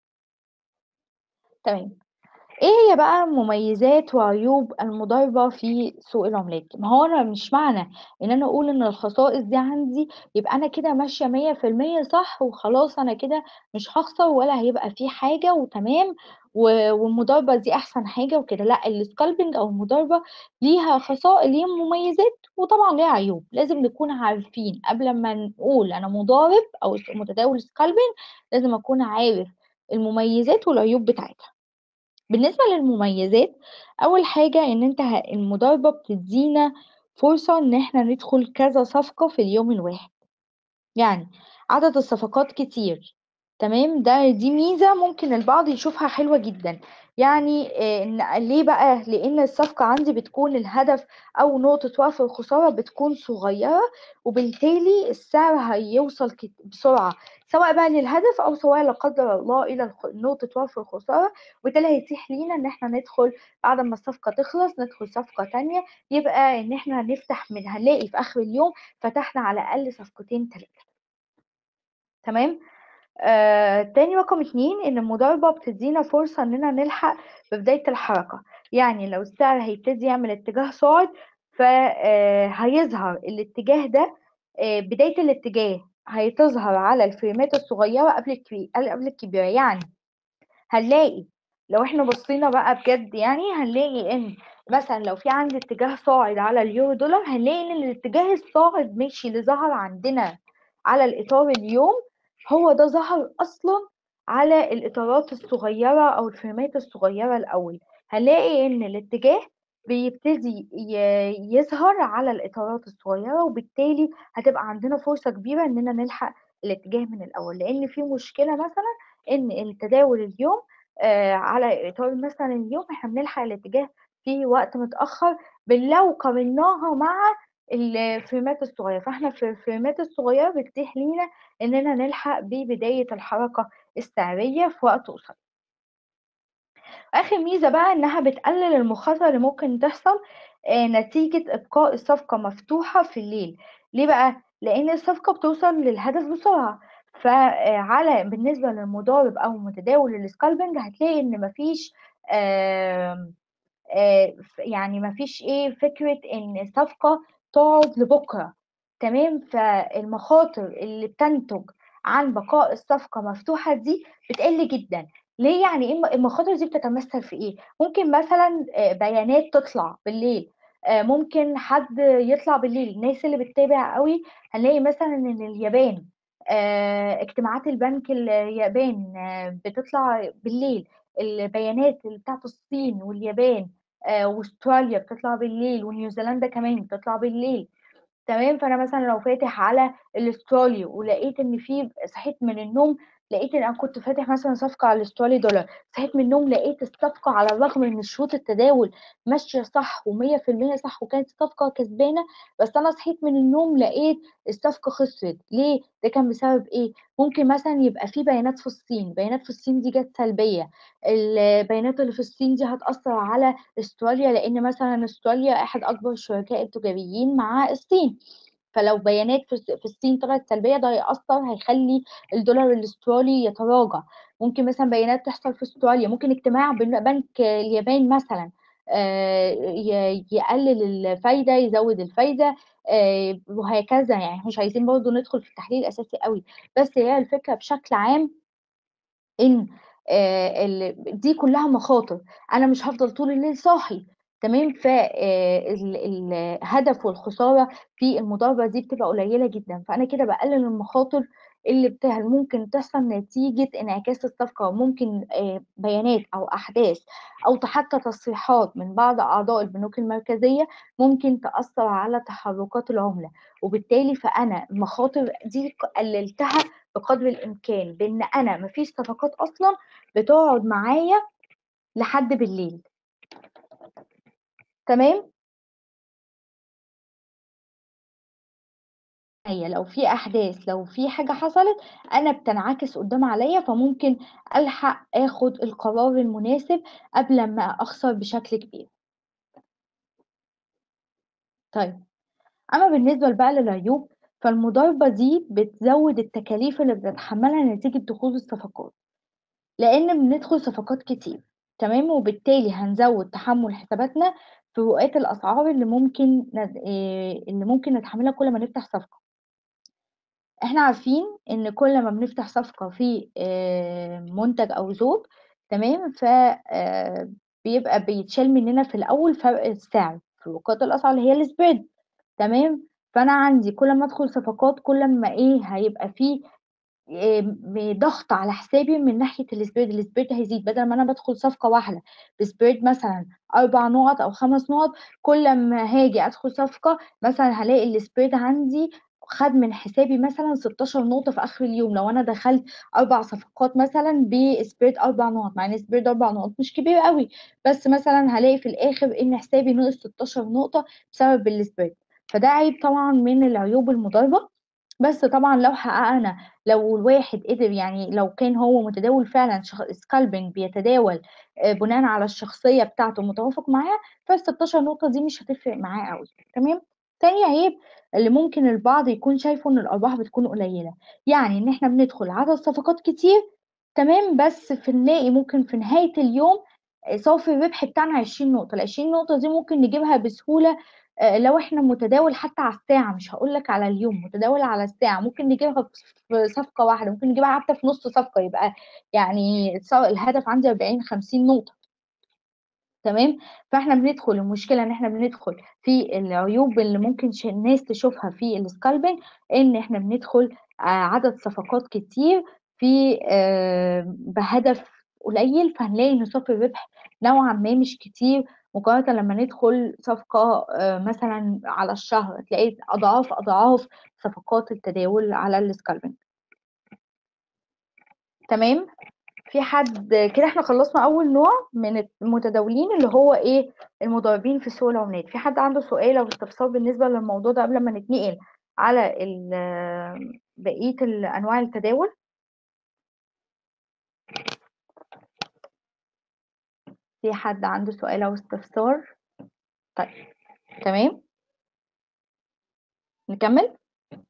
تمام. إيه هي بقى مميزات وعيوب المضاربة في سوق العملات؟ ما هو أنا مش معنى إن أنا أقول إن الخصائص دي عندي يبقى أنا كده ماشية 100% صح وخلاص أنا كده مش هاخسر ولا هيبقى في حاجة وتمام و والمضاربة دي أحسن حاجة وكده، لأ الscalping أو المضاربة ليها خصا ليها مميزات وطبعًا ليها عيوب، لازم نكون عارفين قبل ما نقول أنا مضارب أو س متداول scalping لازم أكون عارف المميزات والعيوب بتاعتها. بالنسبة للمميزات، أول حاجة إن أنت ه المضاربة بتدّينا فرصة إن إحنا ندخل كذا صفقة في اليوم الواحد، يعني عدد الصفقات كتير، تمام؟ ده دي ميزة ممكن البعض يشوفها حلوة جدًا، يعني آآ إن ليه بقى؟ لإن الصفقة عندي بتكون الهدف أو نقطة وقف الخسارة بتكون صغيرة، وبالتالي السعر هيوصل كت بسرعة، سواء بقى للهدف أو سواء لا قدّر الله إلى الخ نقطة وقف الخسارة، وبالتالي هيتيح لينا إن إحنا ندخل بعد أمّا الصفقة تخلص ندخل صفقة تانية، يبقى إن إحنا هنفتح من هنلاقي في آخر اليوم فتحنا على الأقل صفقتين، 3. تمام؟ آآ تاني رقم 2 إن المضاربة بتدّينا فرصة إننا نلحق في بداية الحركة، يعني لو السعر هيبتدي يعمل اتجاه صاعد ف آآ هيظهر الاتجاه ده آآ بداية الاتجاه هتظهر على الفريمات الصغيرة قبل الكبي قبل الكبيرة، يعني هنلاقي لو إحنا بصينا بقى بجد يعني هنلاقي إن مثلًا لو في عندي اتجاه صاعد على اليورو دولار هنلاقي إن الاتجاه الصاعد ماشي اللي ظهر عندنا على الإطار اليوم هو ده ظهر أصلًا على الإطارات الصغيرة أو الفريمات الصغيرة الأول، هنلاقي إن الاتجاه بيبتدي ي يظهر على الإطارات الصغيرة، وبالتالي هتبقى عندنا فرصة كبيرة إننا نلحق الاتجاه من الأول، لإن في مشكلة مثلًا إن التداول اليوم آآ على إطار مثلًا اليوم إحنا بنلحق الاتجاه في وقت متأخر ب لو قارناها مع الفريمات الصغيرة، فإحنا في الفريمات الصغيرة بيتيح لينا إننا نلحق ببداية الحركة السعرية في وقت قصير. آخر ميزة بقى إنها بتقلل المخاطرة اللي ممكن تحصل آآ نتيجة إبقاء الصفقة مفتوحة في الليل، ليه بقى؟ لإن الصفقة بتوصل للهدف بسرعة، ف آآ على بالنسبة للمضارب أو متداول الscalping هتلاقي إن ما فيش آمم آآ ف يعني ما فيش إيه، فكرة إن الصفقة تقعد لبُكرة تمام، فالمخاطر اللي بتنتج عن بقاء الصفقة مفتوحة دي بتقل جدًا، ليه يعني إيه الم المخاطر دي بتتمثّل في إيه؟ ممكن مثلًا آآ بيانات تطلع بالليل، آآ ممكن حد يطلع بالليل، الناس اللي بتتابع أوي هنلاقي مثلًا إن اليابان آآ اجتماعات البنك اليابان بتطلع بالليل، البيانات اللي بتاعة الصين واليابان آآ وأستراليا بتطلع بالليل ونيوزيلندا كمان بتطلع بالليل، تمام، فأنا مثلًا لو فاتح على الأسترالي ولقيت إن في صحيت من النوم لقيت إن أنا كنت فاتح مثلًا صفقة على الأسترالي دولار، صحيت من النوم لقيت الصفقة على الرغم من شروط التداول ماشية صح و100% صح وكانت الصفقة كسبانة، بس أنا صحيت من النوم لقيت الصفقة خسرت، ليه؟ ده كان بسبب إيه؟ ممكن مثلًا يبقى في بيانات في الصين، بيانات في الصين دي جات سلبية، البيانات اللي في الصين دي هتأثّر على أستراليا، لإن مثلًا أستراليا أحد أكبر الشركاء التجاريين مع الصين، فلو بيانات في الص في الصين طلعت سلبية ده هيأثّر هيخلّي الدولار الأسترالي يتراجع، ممكن مثلًا بيانات تحصل في أستراليا، ممكن اجتماع بن بنك اليابان مثلًا آآ ي يقلل الفايدة، يزوّد الفايدة آآ وهكذا، يعني إحنا مش عايزين برضه ندخل في التحليل الأساسي أوي، بس هي الفكرة بشكل عام إن آآ ال دي كلّها مخاطر، أنا مش هافضل طول الليل صاحي تمام، ف آآ ال الهدف والخسارة في المضاربة دي بتبقى قليلة جدًا، فأنا كده باقلل المخاطر اللي بت ممكن تحصل نتيجة انعكاس الصفقة، وممكن آآ بيانات أو أحداث أو ت حتى تصريحات من بعض أعضاء البنوك المركزية ممكن تأثّر على تحركات العملة، وبالتالي فأنا المخاطر دي ق قللتها بقدر الإمكان، بإن أنا ما فيش صفقات أصلًا بتقعد معايا لحد بالليل. تمام؟ هي لو في أحداث، لو في حاجة حصلت أنا بتنعكس قدّام عينيّا، فممكن ألحق آخُد القرار المناسب قبل أمّا أخسر بشكل كبير. طيب، أمّا بالنسبة ل بقى للعيوب، فالمضاربة دي بتزوّد التكاليف اللي بنتحمّلها نتيجة دخول الصفقات، لإن بندخل صفقات كتير تمام، وبالتالي هنزوّد تحمُّل حساباتنا في فروقات الأسعار اللي ممكن ند آآ اللي ممكن نتحمّلها كل ما نفتح صفقة. إحنا عارفين إن كل ما بنفتح صفقة في آآ منتج أو زوج تمام، ف آآ بيبقى بيتشال مننا في الأول فرق السعر، فروقات الأسعار اللي هي الspread تمام، فأنا عندي كل أمّا أدخل صفقات كل أمّا إيه، هيبقى في آمم ضغط على حسابي من ناحية الspread، الspread هيزيد بدل ما أنا بادخل صفقة واحدة بspread مثلًا 4 نُقط أو 5 نُقط، كل أمّا هاجي أدخل صفقة مثلًا هالاقي الspread عندي خَد من حسابي مثلًا 16 نقطة في آخر اليوم، لو أنا دخلت 4 صفقات مثلًا بspread 4 نُقط، مع إن spread 4 نُقط مش كبير أوي، بس مثلًا هالاقي في الآخر إن حسابي نقص 16 نقطة بسبب الspread، فده عيب طبعًا من العيوب المضاربة، بس طبعًا لو حققنا لو الواحد قدر يعني لو كان هو متداول فعلًا شخ scalping بيتداول آآ بناءً على الشخصية بتاعته متوافق معاها، فال16 نقطة دي مش هتفرق معاه أوي تمام، تاني عيب اللي ممكن البعض يكون شايفه إن الأرباح بتكون قليلة، يعني إن إحنا بندخل عدد صفقات كتير تمام، بس في نلاقي ممكن في نهاية اليوم آآ صافي الربح بتاعنا 20 نقطة، ال20 نقطة دي ممكن نجيبها بسهولة آآ لو إحنا متداول حتى على الساعة مش هاقول لك على اليوم، متداول على الساعة ممكن نجيبها في صفقة واحدة، ممكن نجيبها حتى في نُص صفقة يبقى يعني الص الهدف عندي 40، 50 نقطة. تمام، فإحنا بندخل المشكلة إن إحنا بندخل في العيوب اللي ممكن ش الناس تشوفها في الscalping إن إحنا بندخل ع عدد صفقات كتير في آآ بهدف قليل، فهنلاقي إن صافي الربح نوعًا ما مش كتير مقارنةً لمّا ندخل صفقة آآ مثلًا على الشهر، تلاقي أضعاف، أضعاف صفقات التداول على الscalping. تمام، في حد كده إحنا خلّصنا أول نوع من المتداولين اللي هو إيه، المضاربين في سوق العملات، في حد عنده سؤال أو استفسار بالنسبة للموضوع ده قبل ما نتنقل على ال بقية ال أنواع التداول؟ في حد عنده سؤال أو استفسار؟ طيب، تمام. نكمّل؟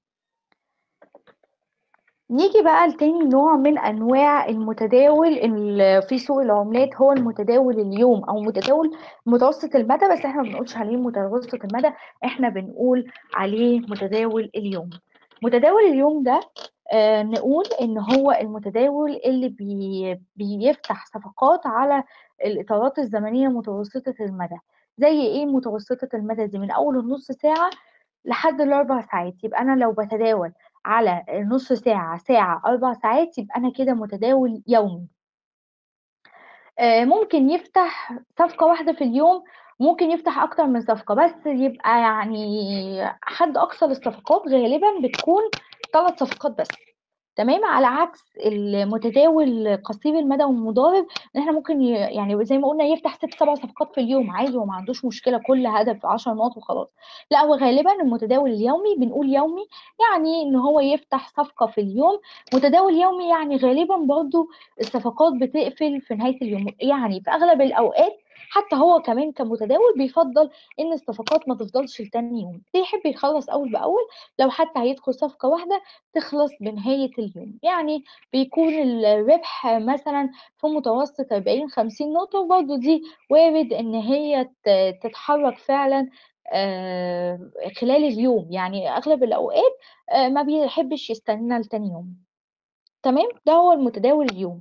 نيجي بقى لتاني نوع من أنواع المتداول ال في سوق العملات، هو المتداول اليوم أو متداول متوسط المدى، بس إحنا ما بنقولش عليه متوسط المدى، إحنا بنقول عليه متداول اليوم. متداول اليوم ده آآ نقول إن هو المتداول اللي بي بيفتح صفقات على الإطارات الزمنية متوسطة المدى، زي إيه متوسطة المدى دي؟ من أول النُص ساعة لحد ال4 ساعات، يبقى أنا لو باتداول على نُص ساعة، ساعة، 4 ساعات، يبقى أنا كده متداول يومي. آآ ممكن يفتح صفقة واحدة في اليوم، ممكن يفتح أكتر من صفقة، بس يبقى يعني حد أقصى للصفقات غالبًا بتكون 3 صفقات بس، تمام، على عكس المتداول قصير المدى والمضارب إن إحنا ممكن ي يعني زي ما قُلنا يفتح 6، 7 صفقات في اليوم عادي، هو ما عندوش مشكلة كل هدف 10 نقط وخلاص، لأ هو غالبًا المتداول اليومي بنقول يومي يعني إن هو يفتح صفقة في اليوم، متداول يومي يعني غالبًا برضه الصفقات بتقفل في نهاية اليوم، يعني في أغلب الأوقات حتى هو كمان كمتداول بيفضّل إن الصفقات ما تفضلش لتاني يوم، بيحب يخلّص أول بأول، لو حتى هيدخل صفقة واحدة تخلص بنهاية اليوم، يعني بيكون الربح مثلًا في متوسط 40، 50 نقطة، وبرضه دي وارد إن هي ت تتحرك فعلًا آآ خلال اليوم، يعني أغلب الأوقات آآ ما بيحبش يستنى لتاني يوم. تمام، ده هو المتداول اليوم.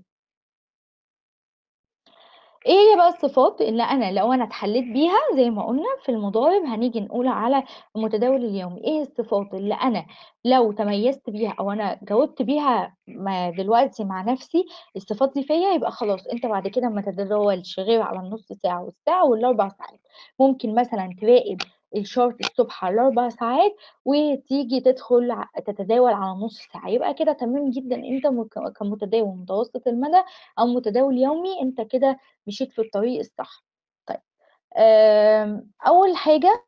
إيه هي بقى الصفات اللي أنا لو أنا اتحليت بيها زي ما قُلنا في المضارب هنيجي نقول على المتداول اليومي، إيه الصفات اللي أنا لو تميزت بيها أو أنا جاوبت بيها م دلوقتي مع نفسي الصفات دي فيّا، يبقى خلاص أنت بعد كده ما تتداولش غير على النُص ساعة والساعة وال4 ساعات، ممكن مثلًا تراقب الchart الصبح على ال4 ساعات وتيجي تدخل ع تتداول على نُص ساعة، يبقى كده تمام جدًا أنت مك كمتداول متوسط المدى أو متداول يومي، أنت كده مشيت في الطريق الصح. طيب، آمم أول حاجة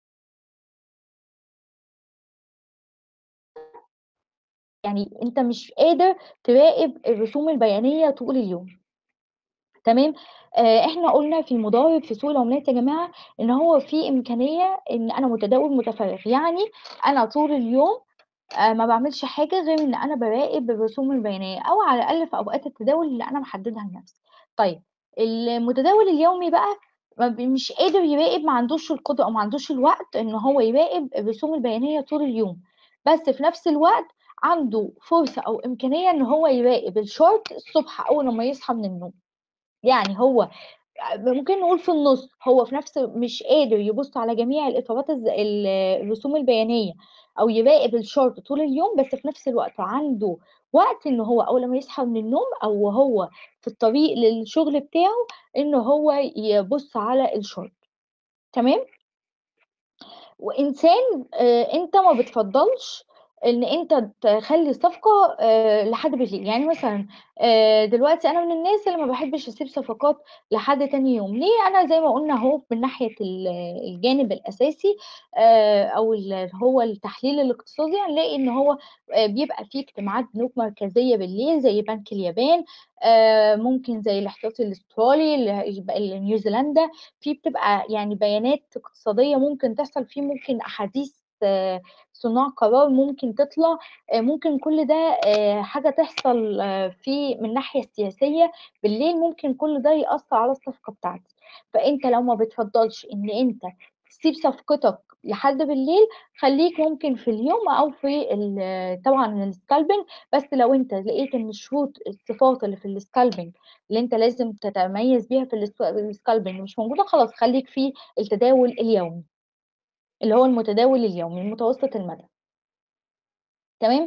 يعني أنت مش قادر تراقب الرسوم البيانية طول اليوم. تمام، آآ إحنا قُلنا في المضارب في سوق العملات يا جماعة إن هو في إمكانية إن أنا متداول متفرغ، يعني أنا طول اليوم آآ ما باعملش حاجة غير إن أنا باراقب الرسوم البيانية أو على الأقل في أوقات التداول اللي أنا محددها لنفسي. طيب المتداول اليومي بقى ما ب مش قادر يراقب، ما عندوش القدرة أو ما عندوش الوقت إن هو يراقب الرسوم البيانية طول اليوم، بس في نفس الوقت عنده فرصة أو إمكانية إن هو يراقب الchart الصبح أول لمّا يصحى من النوم. يعني هو آآ ممكن نقول في النُص، هو في نفس مش قادر يبُص على جميع الإطارات الز ال الرسوم البيانية أو يراقب الchart طول اليوم، بس في نفس الوقت عنده وقت إن هو أول لمّا يصحى من النوم أو وهو في الطريق للشغل بتاعه، إن هو يبُص على الchart تمام؟ وإنسان آآ أنت ما بتفضّلش إن أنت تخلّي الصفقة آآ لحد بالليل، يعني مثلًا آآ دلوقتي أنا من الناس اللي ما باحبش أسيب صفقات لحد تاني يوم، ليه؟ أنا زي ما قُلنا أهو من ناحية ال الجانب الأساسي آآ أو ال اللي هو التحليل الاقتصادي، هنلاقي إن هو آآ بيبقى في اجتماعات بنوك مركزية بالليل زي بنك اليابان، آآ ممكن زي الاحتياطي الأسترالي ال ال نيوزيلندا، في بتبقى يعني بيانات اقتصادية ممكن تحصل، في ممكن أحاديث صُناع قرار ممكن تطلع، آآ ممكن كل ده آآ حاجة تحصل في من الناحية السياسية بالليل، ممكن كل ده يأثّر على الصفقة بتاعتي، فأنت لو ما بتفضّلش إن أنت تسيب صفقتك لحد بالليل خلّيك ممكن في اليوم أو في ال طبعًا الscalping بس لو أنت لقيت إن الشروط الصفات اللي في الscalping اللي أنت لازم تتميّز بيها في الsc الscalping مش موجودة خلاص خلّيك في التداول اليومي، اللي هو المتداول اليومي المتوسط المدى. تمام؟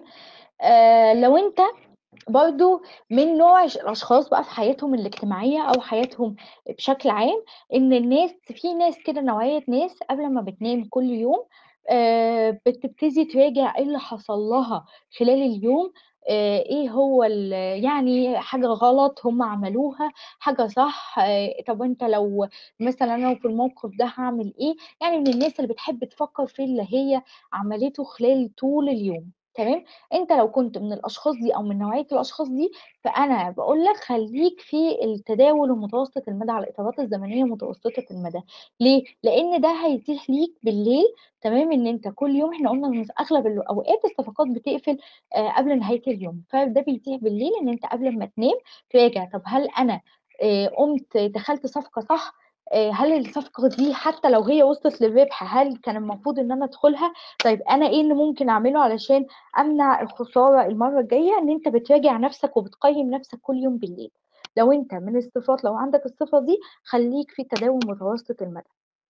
آآ لو أنت برضه من نوع ش الأشخاص بقى في حياتهم الاجتماعية أو حياتهم بشكل عام، إن الناس في ناس كده نوعية ناس قبل ما بتنام كل يوم آآ بتبتدي تراجع إيه اللي حصل لها خلال اليوم، آآ إيه هو ال يعني حاجة غلط هم عملوها، حاجة صح، آآ طب أنت لو مثلًا أنا لو في الموقف ده هاعمل إيه، يعني من الناس اللي بتحب تفكّر في اللي هي عملته خلال طول اليوم، تمام؟ أنت لو كنت من الأشخاص دي أو من نوعية الأشخاص دي، فأنا باقول لك خلّيك في التداول المتوسط المدى على الإطارات الزمنية متوسطة المدى، ليه؟ لإن ده هيتيح ليك بالليل تمام، إن أنت كل يوم إحنا قُلنا إن في أغلب الأوقات الصفقات بتقفل آآ قبل نهاية اليوم، فده بيتيح بالليل إن أنت قبل ما تنام تراجع طب هل أنا آآ قُمت دخلت صفقة صح، آآ هل الصفقة دي حتى لو هي وصلت للربح هل كان المفروض إن أنا أدخلها؟ طيب أنا إيه اللي ممكن أعمله علشان أمنع الخسارة المرّة الجاية، إن أنت بتراجع نَفْسك وبتقيّم نَفْسك كل يوم بالليل. لو أنت من الصفات لو عندك الصفة دي، خلّيك في تداول متوسط المدى.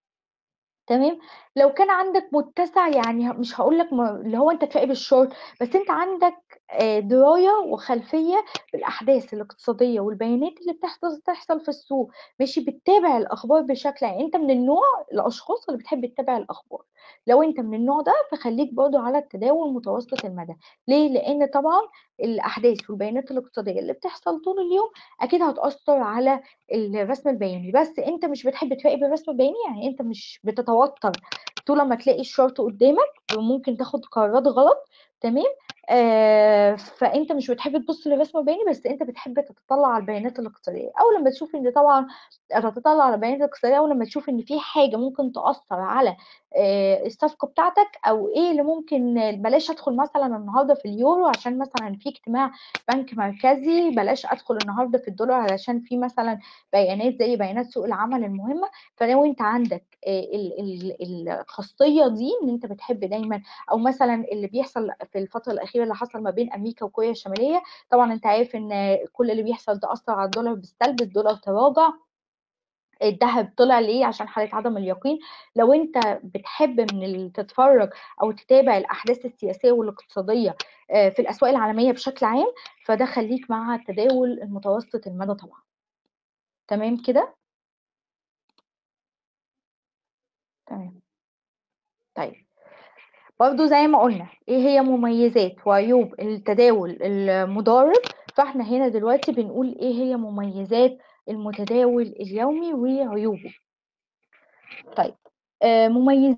تمام، لو كان عندك متسع يعني ه مش هاقول لك م اللي هو أنت تراقب الشورت، بس أنت عندك آآ دراية وخلفية بالأحداث الاقتصادية والبيانات اللي بتحصل تحصل في السوق، ماشي، بتتابع الأخبار بشكل عام، أنت من النوع الأشخاص اللي بتحب تتابع الأخبار، لو أنت من النوع ده فخلّيك برضه على التداول متوسط المدى، ليه؟ لإن طبعًا الأحداث والبيانات الاقتصادية اللي بتحصل طول اليوم أكيد هتأثّر على الرسم البياني، بس أنت مش بتحب تراقب الرسم البياني، يعني أنت مش بتتوتر طول أمّا تلاقي الشارت قدّامك وممكن تاخد قرارات غلط، تمام، آآ فأنت مش بتحب تبُص للرسم البياني، بس أنت بتحب تتطلّع على البيانات الاقتصادية، أول لمّا تشوف إن طبعًا تتطلّع على البيانات الاقتصادية، أول لمّا تشوف إن في حاجة ممكن تأثّر على آآ الصفقة بتاعتك أو إيه اللي ممكن بلاش أدخل مثلًا النهارده في اليورو عشان مثلًا في اجتماع بنك مركزي، بلاش أدخل النهارده في الدولار علشان في مثلًا بيانات زي بيانات سوق العمل المهمة، فلو أنت عندك آآ ال ال الخاصية دي إن أنت بتحب دايمًا أو مثلًا اللي بيحصل في الفترة الأخيرة اللي حصل ما بين أمريكا وكوريا الشمالية، طبعًا أنت عارف إن كل اللي بيحصل ده أثّر على الدولار بالسلب، الدولار تراجع، الدهب طلع ليه؟ عشان حالة عدم اليقين، لو أنت بتحب من ال تتفرّج أو تتابع الأحداث السياسية والاقتصادية آآ في الأسواق العالمية بشكل عام، فده خلّيك مع التداول المتوسط المدى طبعًا. تمام كده؟ تمام. طيب، برضه زي ما قُلنا إيه هي مميزات وعيوب التداول المضارب، فإحنا هنا دلوقتي بنقول إيه هي مميزات المتداول اليومي وعيوبه. طيب، آآ مميز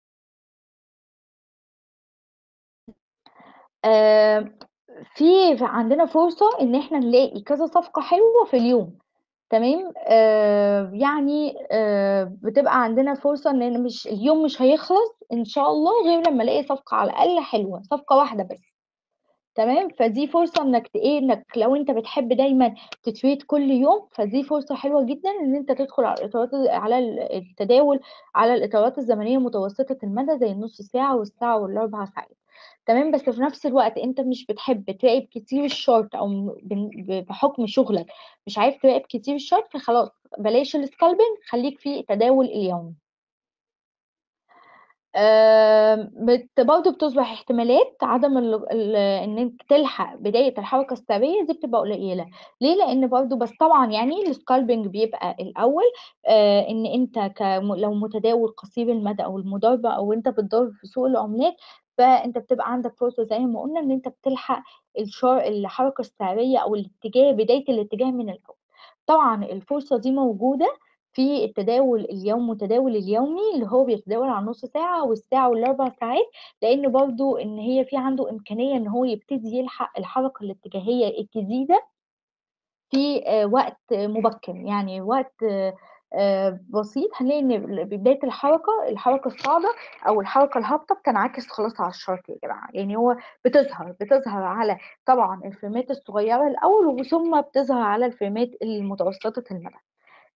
آآ في ف عندنا فرصة إن إحنا نلاقي كذا صفقة حلوة في اليوم، تمام، آآ يعني آآ بتبقى عندنا فرصة إن مش اليوم مش هيخلص إن شاء الله غير لمّا ألاقي صفقة على الأقل حلوة، صفقة واحدة بس، تمام، فدي فرصة إنك ت إيه، إنك لو أنت بتحب دايمًا تtrade كل يوم، فدي فرصة حلوة جدًا إن أنت تدخل على الإطارات على ال التداول على الإطارات الزمنية متوسطة المدى زي النُص ساعة والساعة وال4 ساعات، تمام، بس في نفس الوقت أنت مش بتحب تراقب كتير الchart أو م بن ب بحكم شغلك مش عايز تراقب كتير الchart فخلاص بلاش الscalping خلّيك في التداول اليومي. آآ بت برضه بتصبح احتمالات عدم ال ال إن أنت تلحق بداية الحركة السعرية دي بتبقى قليلة، ليه؟ لإن برضه بس طبعًا يعني الscalping بيبقى الأول آآ إن أنت ك م لو متداول قصير المدى أو المضاربة أو أنت بتضارب في سوق العملات، فأنت بتبقى عندك فرصة زي ما قُلنا إن أنت بتلحق الشار الحركة السعرية أو الاتجاه بداية الاتجاه من الأول. طبعًا الفرصة دي موجودة في التداول اليوم متداول اليومي اللي هو بيتداول على النُص ساعة والساعة وال4 ساعات، لإن برضه إن هي في عنده إمكانية إن هو يبتدي يلحق الحركة الاتجاهية الجديدة في آآ وقت مبكر، يعني وقت آآ بسيط هنلاقي إن ال بداية الحركة، الحركة الصاعدة أو الحركة الهابطة بتنعكس خلاص على الchart يا جماعة، يعني هو بتظهر، بتظهر على طبعًا الفريمات الصغيرة الأول وثم بتظهر على الفريمات المتوسطة المدى.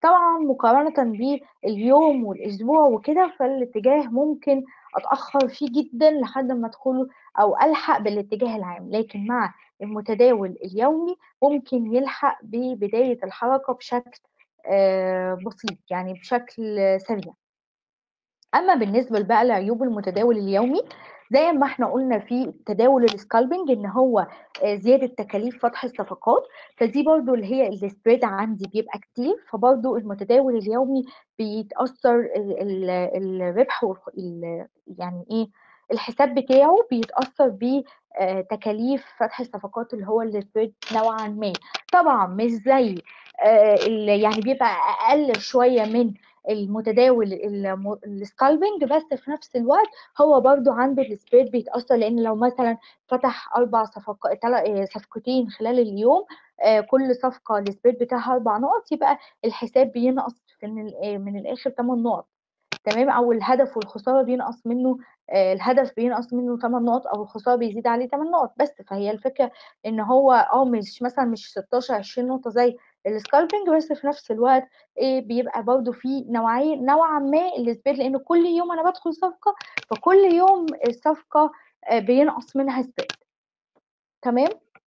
طبعًا مقارنةً باليوم والأسبوع وكده، فالاتجاه ممكن أتأخّر فيه جدًا لحد أمّا أدخله أو ألحق بالاتجاه العام، لكن مع المتداول اليومي ممكن يلحق ببداية الحركة بشكل آآ بسيط، يعني بشكل سريع. أمّا بالنسبة بقى لعيوب المتداول اليومي، زي ما إحنا قُلنا في تداول الscalping إن هو آآ زيادة تكاليف فتح الصفقات، فدي برضه اللي هي الspread عندي بيبقى كتير، فبرضه المتداول اليومي بيتأثّر ال ال الربح والخ ال يعني إيه، الحساب بتاعه بيتأثّر ب آآ تكاليف فتح الصفقات اللي هو الspread نوعًا ما. طبعًا مش زي آآ ال يعني بيبقى أقل شوية من المتداول الم الscalping بس في نفس الوقت هو برضه عنده الspread بيتأثّر، لإن لو مثلًا فتح 4 صفق تلا آآ صفقتين خلال اليوم، آآ كل صفقة الspread بتاعها 4 نُقط، يبقى الحساب بينقص في من الآ من الآخر 8 نُقط تمام، أو الهدف والخسارة بينقص منّه آآ الهدف بينقص منّه 8 نُقط أو الخسارة بيزيد عليه 8 نُقط بس، فهي الفكرة إن هو آه مش مثلًا مش 16، 20 نقطة زي الscalping بس في نفس الوقت آآ بيبقى برضه في نوعية نوعًا ما الspread لإن كل يوم أنا بادخل صفقة، فكل يوم الصفقة آآ بينقص منها spread تمام؟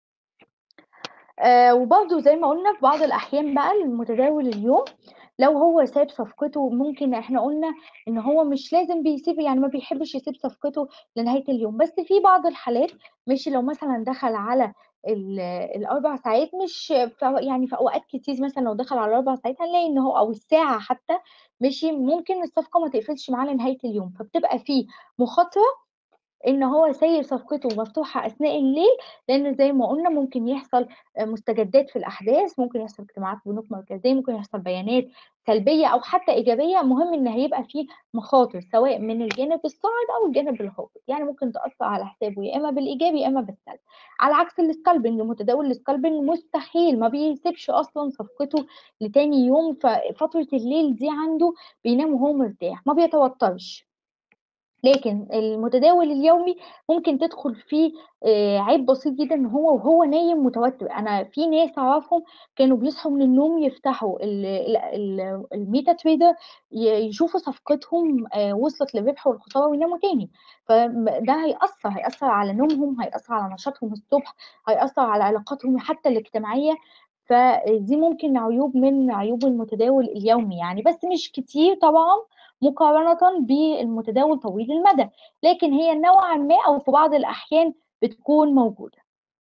آآ وبرضه زي ما قُلنا في بعض الأحيان بقى المتداول اليوم لو هو ساب صفقته ممكن إحنا قُلنا إن هو مش لازم بيسيب يعني ما بيحبش يسيب صفقته لنهاية اليوم، بس في بعض الحالات ماشي لو مثلًا دخل على ال ال4 ساعات مش في أو يعني في أوقات كتير مثلًا لو دخل على ال4 ساعات هنلاقي إن هو أو الساعة حتى ماشي، ممكن الصفقة ما تقفلش معاه لنهاية اليوم، فبتبقى في مخاطرة إن هو سايب صفقته مفتوحة أثناء الليل، لإن زي ما قُلنا ممكن يحصل آآ مستجدات في الأحداث، ممكن يحصل اجتماعات بنوك مركزية، ممكن يحصل بيانات سلبية أو حتى إيجابية، المهم إن هيبقى في مخاطر سواء من الجانب الصاعد أو الجانب الهابط، يعني ممكن تأثّر على حسابه يا إما بالإيجاب يا إما بالسلب، على عكس الscalping متداول الscalping مستحيل ما بيسيبش أصلًا صفقته لتاني يوم، ففترة الليل دي عنده بينام وهو مرتاح، ما بيتوترش. لكن المتداول اليومي ممكن تدخل فيه آآ عيب بسيط جدًا إن هو وهو نايم متوتر، أنا في ناس أعرفهم كانوا بيصحوا من النوم يفتحوا ال ال ال الmeta trader ي يشوفوا صفقتهم آآ وصلت للربح والخسارة ويناموا تاني، فم ده هيأثّر، هيأثّر على نومهم، هيأثّر على نشاطهم الصبح، هيأثّر على علاقاتهم حتى الاجتماعية، فدي ممكن عيوب من عيوب المتداول اليومي يعني، بس مش كتير طبعًا مقارنةً بالمتداول طويل المدى، لكن هي نوعًا ما أو في بعض الأحيان بتكون موجودة.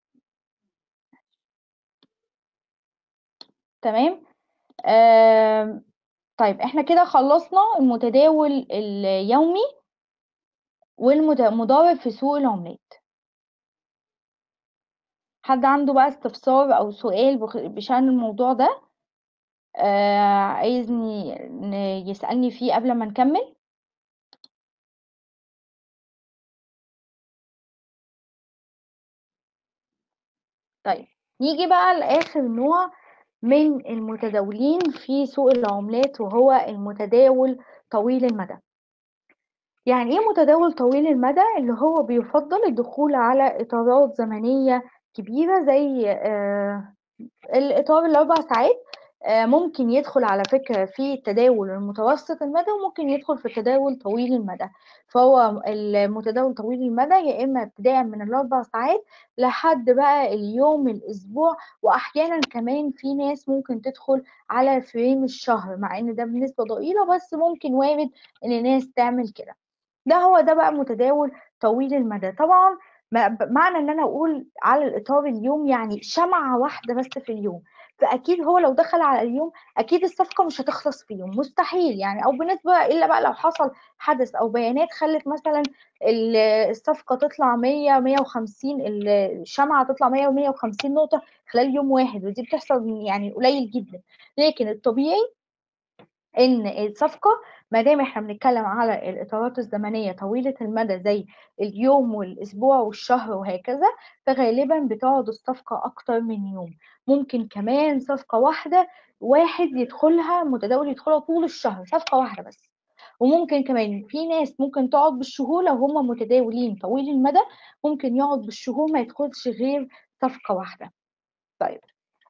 تمام؟ آمم طيب إحنا كده خلّصنا المتداول اليومي والمت مضارب في سوق العملات. حد عنده بقى استفسار أو سؤال بخ بشأن الموضوع ده؟ آآ عايزني ن يسألني فيه قبل ما نكمّل؟ طيب، نيجي بقى لآخر نوع من المتداولين في سوق العملات وهو المتداول طويل المدى. يعني إيه متداول طويل المدى؟ اللي هو بيُفضّل الدخول على إطارات زمنية كبيرة زي آآ الإطار ال4 ساعات، آآ ممكن يدخل على فكرة في التداول المتوسط المدى وممكن يدخل في التداول طويل المدى، فهو المتداول طويل المدى يا إما ابتداءً من ال4 ساعات لحد بقى اليوم، الأسبوع، وأحيانًا كمان في ناس ممكن تدخل على فريم الشهر، مع إن ده بنسبة ضئيلة بس ممكن وارد إن ناس تعمل كده. ده هو ده بقى متداول طويل المدى. طبعًا م ب معنى إن أنا أقول على الإطار اليوم يعني شمعة واحدة بس في اليوم، فأكيد هو لو دخل على اليوم أكيد الصفقة مش هتخلص في يوم، مستحيل يعني أو بنسبة إلا بقى لو حصل حدث أو بيانات خلّت مثلًا ال الصفقة تطلع 100، 150 ال الشمعة تطلع 100 و150 نقطة خلال يوم واحد، ودي بتحصل يعني قليل جدًا، لكن الطبيعي إن الصفقة ما دام إحنا بنتكلم على الإطارات الزمنية طويلة المدى زي اليوم والأسبوع والشهر وهكذا، فغالبًا بتقعد الصفقة أكتر من يوم، ممكن كمان صفقة واحدة واحد يدخلها متداول يدخلها طول الشهر، صفقة واحدة بس، وممكن كمان في ناس ممكن تقعد بالشهور لو هم متداولين طويل المدى، ممكن يقعد بالشهور ما يدخلش غير صفقة واحدة. طيب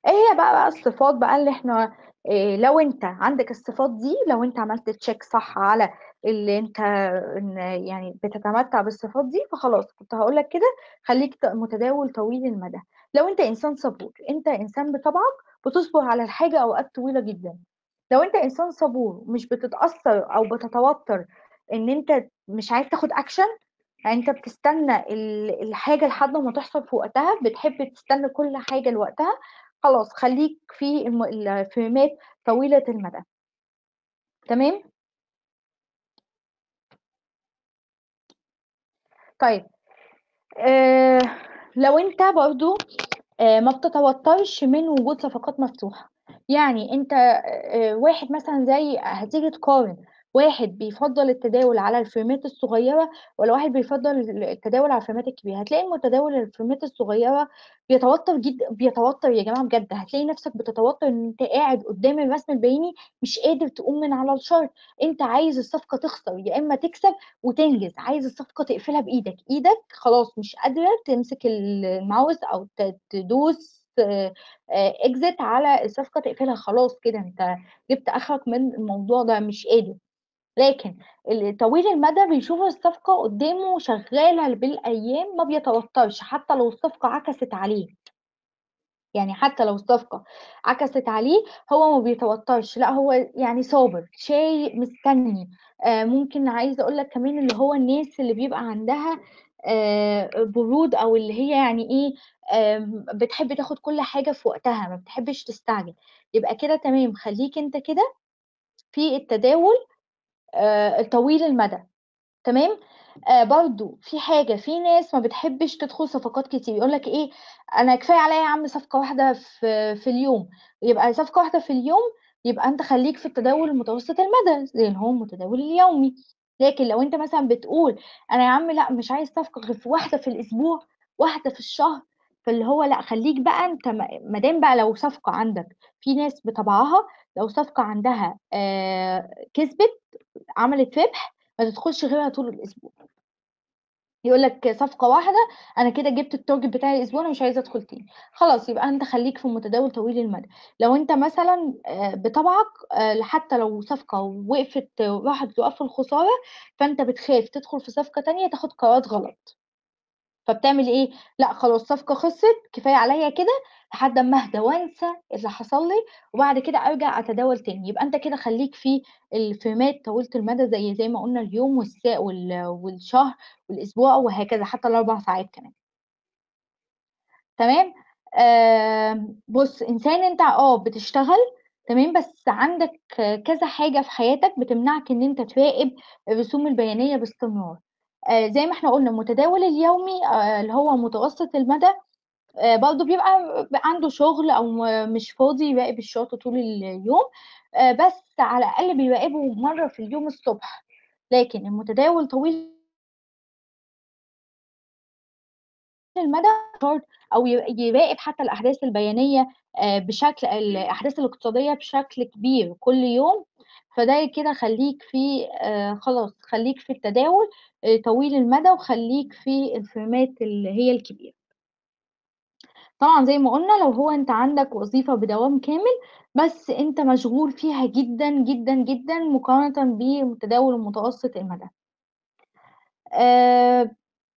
إيه هي بقى بقى الصفات بقى اللي إحنا آآ لو أنت عندك الصفات دي، لو أنت عملت check صح على اللي أنت إن يعني بتتمتع بالصفات دي، فخلاص كنت هاقول لك كده خلّيك ت متداول طويل المدى. لو أنت إنسان صبور، أنت إنسان بطبعك بتصبر على الحاجة أوقات طويلة جدًا. لو أنت إنسان صبور ومش بتتأثّر أو بتتوتر إن أنت مش عايز تاخد action يعني أنت بتستنى ال الحاجة لحد ما تحصل في وقتها، بتحب تستنى كل حاجة لوقتها، خلاص خلّيك في الم الفريمات طويلة المدى. تمام؟ طيب آآ لو أنت برضه آآ ما بتتوترش من وجود صفقات مفتوحة، يعني أنت آآ واحد مثلًا زي هتيجي تقارن واحد بيفضّل التداول على الفريمات الصغيرة والّا واحد بيفضّل ال التداول على الفريمات الكبيرة، هتلاقي المتداول الفريمات الصغيرة بيتوتر جدًا بيتوتر يا جماعة بجد، هتلاقي نفسك بتتوتر إن أنت قاعد قدّام الرسم البيني مش قادر تقوم من على الchart، أنت عايز الصفقة تخسر يا إما تكسب وتنجز، عايز الصفقة تقفلها بإيدك، إيدك خلاص مش قادرة تمسك ال الماوس أو ت تدوس آآ exit على الصفقة تقفلها، خلاص كده أنت جِبت آخرك من الموضوع ده مش قادر. لكن ال طويل المدى بيشوف الصفقة قدّامه شغالة بالأيام ما بيتوترش، حتى لو الصفقة عكست عليه. يعني حتى لو الصفقة عكست عليه هو ما بيتوترش، لأ هو يعني صابر، شاي مستني، آآ ممكن عايزة أقول لك كمان اللي هو الناس اللي بيبقى عندها آآ برود أو اللي هي يعني إيه، آمم بتحب تاخد كل حاجة في وقتها، ما بتحبش تستعجل، يبقى كده تمام، خلّيك أنت كده في التداول آآ طويل المدى. تمام، آآ برضه في حاجة، في ناس ما بتحبش تدخل صفقات كتير، يقول لك إيه، أنا كفاية عليَّ يا عم صفقة واحدة في في اليوم، يبقى صفقة واحدة في اليوم، يبقى أنت خلّيك في التداول المتوسط المدى، زي اللي هو المتداول اليومي، لكن لو أنت مثلًا بتقول أنا يا عم لأ، مش عايز صفقة غير في واحدة في الأسبوع، واحدة في الشهر، فاللي هو لأ، خلّيك بقى أنت ما ما دام بقى لو صفقة عندك في ناس بطبعها لو صفقة عندها آآ كسبت، عملت ربح، ما تدخلش غيرها طول الأسبوع. يقول لك صفقة واحدة أنا كده جِبت الtarget بتاعي الأسبوع أنا مش عايز أدخل تاني، خلاص يبقى أنت خلّيك في المتداول طويل المدى. لو أنت مثلًا آآ بطبعك آآ حتى لو صفقة وقفت راحت لوقف الخسارة، فأنت بتخاف تدخل في صفقة تانية تاخد قرارات غلط. فبتعمل إيه، لأ خلاص صفقة خسرت كفاية عليَّ كده لحد أمّا أهدى وأنسى اللي حصل لي، وبعد كده أرجع أتداول تاني، يبقى أنت كده خلّيك في الفريمات طويلة المدى زي زي ما قُلنا اليوم والسا وال والشهر والأسبوع وهكذا حتى ال4 ساعات كمان. تمام، آمم بُص إنسان أنت آه بتشتغل تمام، بس عندك كذا حاجة في حياتك بتمنعك إن أنت تراقب الرسوم البيانية باستمرار. آآ زي ما إحنا قُلنا المتداول اليومي آآ اللي هو متوسط المدى آآ برضه بيبقى ب عنده شغل أو م مش فاضي يراقب الchart طول اليوم، آآ بس على الأقل بيراقبه مرّة في اليوم الصبح، لكن المتداول طويل المدى chart أو ي يراقب حتى الأحداث البيانية آآ بشكل الأحداث الاقتصادية بشكل كبير كل يوم، فده كده خلّيك في آآ خلاص خلّيك في التداول آآ طويل المدى وخلّيك في الفريمات اللي هي الكبيرة. طبعًا زي ما قُلنا لو هو أنت عندك وظيفة بدوام كامل، بس أنت مشغول فيها جدًا، جدًا، جدًا مقارنةً بالتداول المتوسط المدى. آآ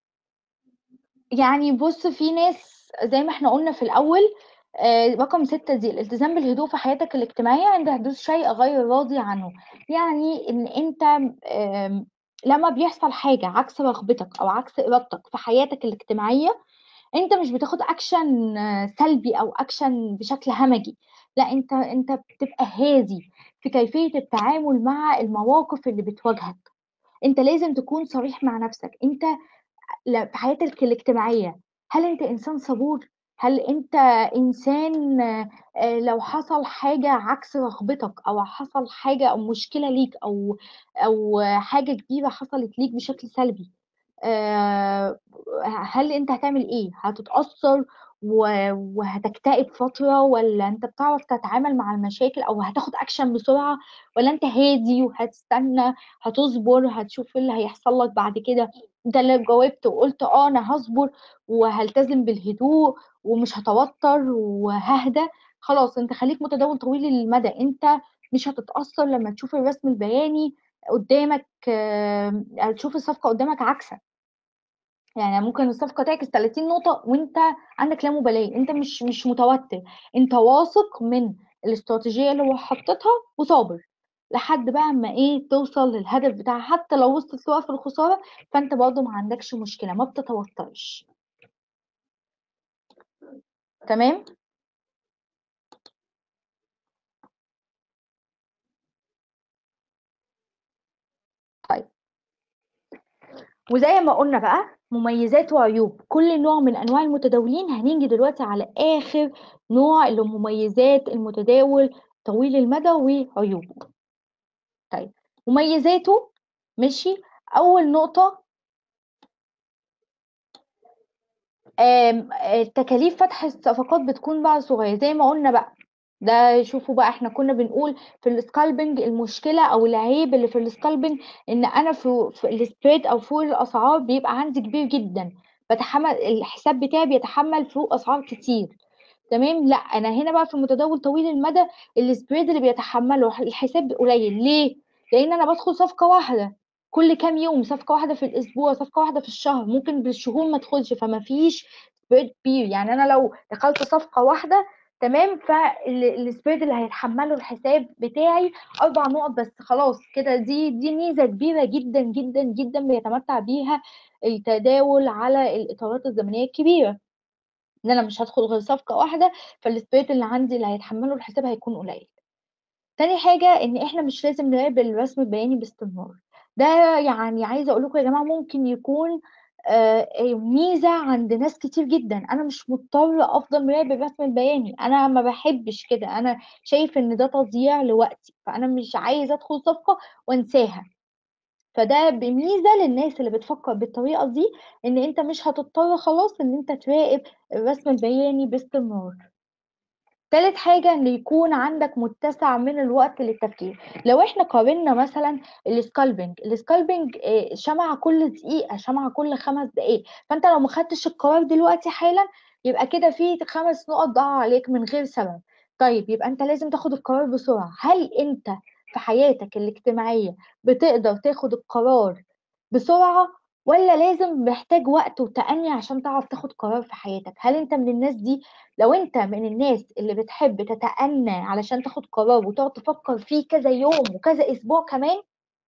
يعني بُص في ناس زي ما إحنا قُلنا في الأول آآ رقم 6 دي الالتزام بالهدوء في حياتك الاجتماعية عند حدوث شيء غير راضي عنه، يعني إن أنت آمم لمّا بيحصل حاجة عكس رغبتك أو عكس إرادتك في حياتك الاجتماعية أنت مش بتاخد action سلبي أو action بشكل همجي، لأ أنت أنت بتبقى هادي في كيفية التعامل مع المواقف اللي بتواجهك، أنت لازم تكون صريح مع نفسك، أنت ل في حياتك الاجتماعية هل أنت إنسان صبور؟ هل أنت إنسان آآ لو حصل حاجة عكس رغبتك أو حصل حاجة أو مشكلة ليك أو أو حاجة كبيرة حصلت ليك بشكل سلبي آآ هل أنت هتعمل إيه؟ هتتأثّر وهتكتئب فترة ولا انت بتعرف تتعامل مع المشاكل او هتاخد اكشن بسرعة ولا انت هادي وهتستنى هتصبر هتشوف ايه اللي هيحصل لك بعد كده انت اللي جاوبت وقلت اه انا هصبر وهلتزم بالهدوء ومش هتوتر وههدى خلاص انت خليك متداول طويل المدى انت مش هتتأثر لما تشوف الرسم البياني قدامك تشوف الصفقة قدامك عكسك يعني ممكن الصفقة تعكس 30 نقطة وانت عندك لا مبالاة انت مش مش متوتر انت واثق من الاستراتيجية اللي هو حطيتها وصابر لحد بقى اما ايه توصل للهدف بتاعها حتى لو وصلت توقف الخسارة فانت برضه ما عندكش مشكلة ما بتتوترش تمام طيب وزي ما قلنا بقى مميزات وعيوب كل نوع من انواع المتداولين هنيجي دلوقتي على اخر نوع اللي مميزات المتداول طويل المدى وعيوبه طيب مميزاته ماشي اول نقطه تكاليف فتح الصفقات بتكون بقى صغيره زي ما قلنا بقى ده شوفوا بقى احنا كنا بنقول في السكالبنج المشكله او العيب اللي في السكالبنج ان انا في, في السبريد او فوق الاسعار بيبقى عندي كبير جدا بتحمل الحساب بتاعي بيتحمل فوق اسعار كتير تمام لا انا هنا بقى في المتداول طويل المدى السبريد اللي بيتحمله الحساب قليل ليه لان انا بدخل صفقه واحده كل كام يوم صفقه واحده في الاسبوع صفقه واحده في الشهر ممكن بالشهور ما ادخلش فما فيش سبريد كبير يعني انا لو دخلت صفقه واحده تمام فالسبريد اللي هيتحمله الحساب بتاعي اربع نقط بس خلاص كده دي دي ميزه كبيره جدا جدا جدا بيتمتع بيها التداول على الاطارات الزمنيه الكبيره ان انا مش هدخل غير صفقه واحده فالسبريد اللي عندي اللي هيتحمله الحساب هيكون قليل تاني حاجة إن إحنا مش لازم نراقب الرسم البياني باستمرار ده يعني عايزة أقول لكم يا جماعة ممكن يكون آه ميزة عند ناس كتير جدا أنا مش مضطر أفضل مراقب الرسم البياني أنا ما بحبش كده أنا شايف إن ده تضييع لوقتي فأنا مش عايزة أدخل صفقة وأنساها فده بميزة للناس اللي بتفكر بالطريقة دي إن أنت مش هتضطر خلاص إن أنت تراقب الرسم البياني باستمرار تالت حاجة إن يكون عندك متسع من الوقت للتفكير لو احنا قارنا مثلا السكالبنج السكالبنج شمعة كل دقيقة شمعة كل خمس دقايق فانت لو ما خدتش القرار دلوقتي حالا يبقى كده في خمس نقط ضاعوا عليك من غير سبب طيب يبقى انت لازم تاخد القرار بسرعة هل انت في حياتك الاجتماعية بتقدر تاخد القرار بسرعة ولا لازم محتاج وقت وتأني عشان تعرف تاخد قرار في حياتك هل انت من الناس دي لو انت من الناس اللي بتحب تتأنى علشان تاخد قرار وتقعد تفكر فيه كذا يوم وكذا اسبوع كمان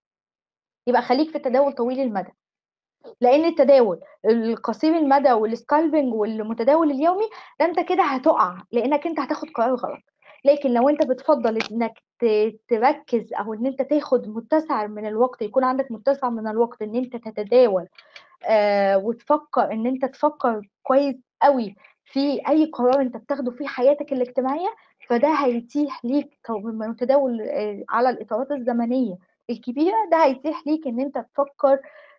يبقى خليك في التداول طويل المدى لان التداول القصير المدى والسكالبنج والمتداول اليومي ده انت كده هتقع لانك انت هتاخد قرار غلط لكن لو انت بتفضل انك تركز او ان انت تاخد متسع من الوقت يكون عندك متسع من الوقت ان انت تتداول آه وتفكر ان انت تفكر كويس قوي في اي قرار انت بتاخده في حياتك الاجتماعيه فده هيتيح ليك متداول على الاطارات الزمنيه الكبيره ده هيتيح ليك ان انت تفكر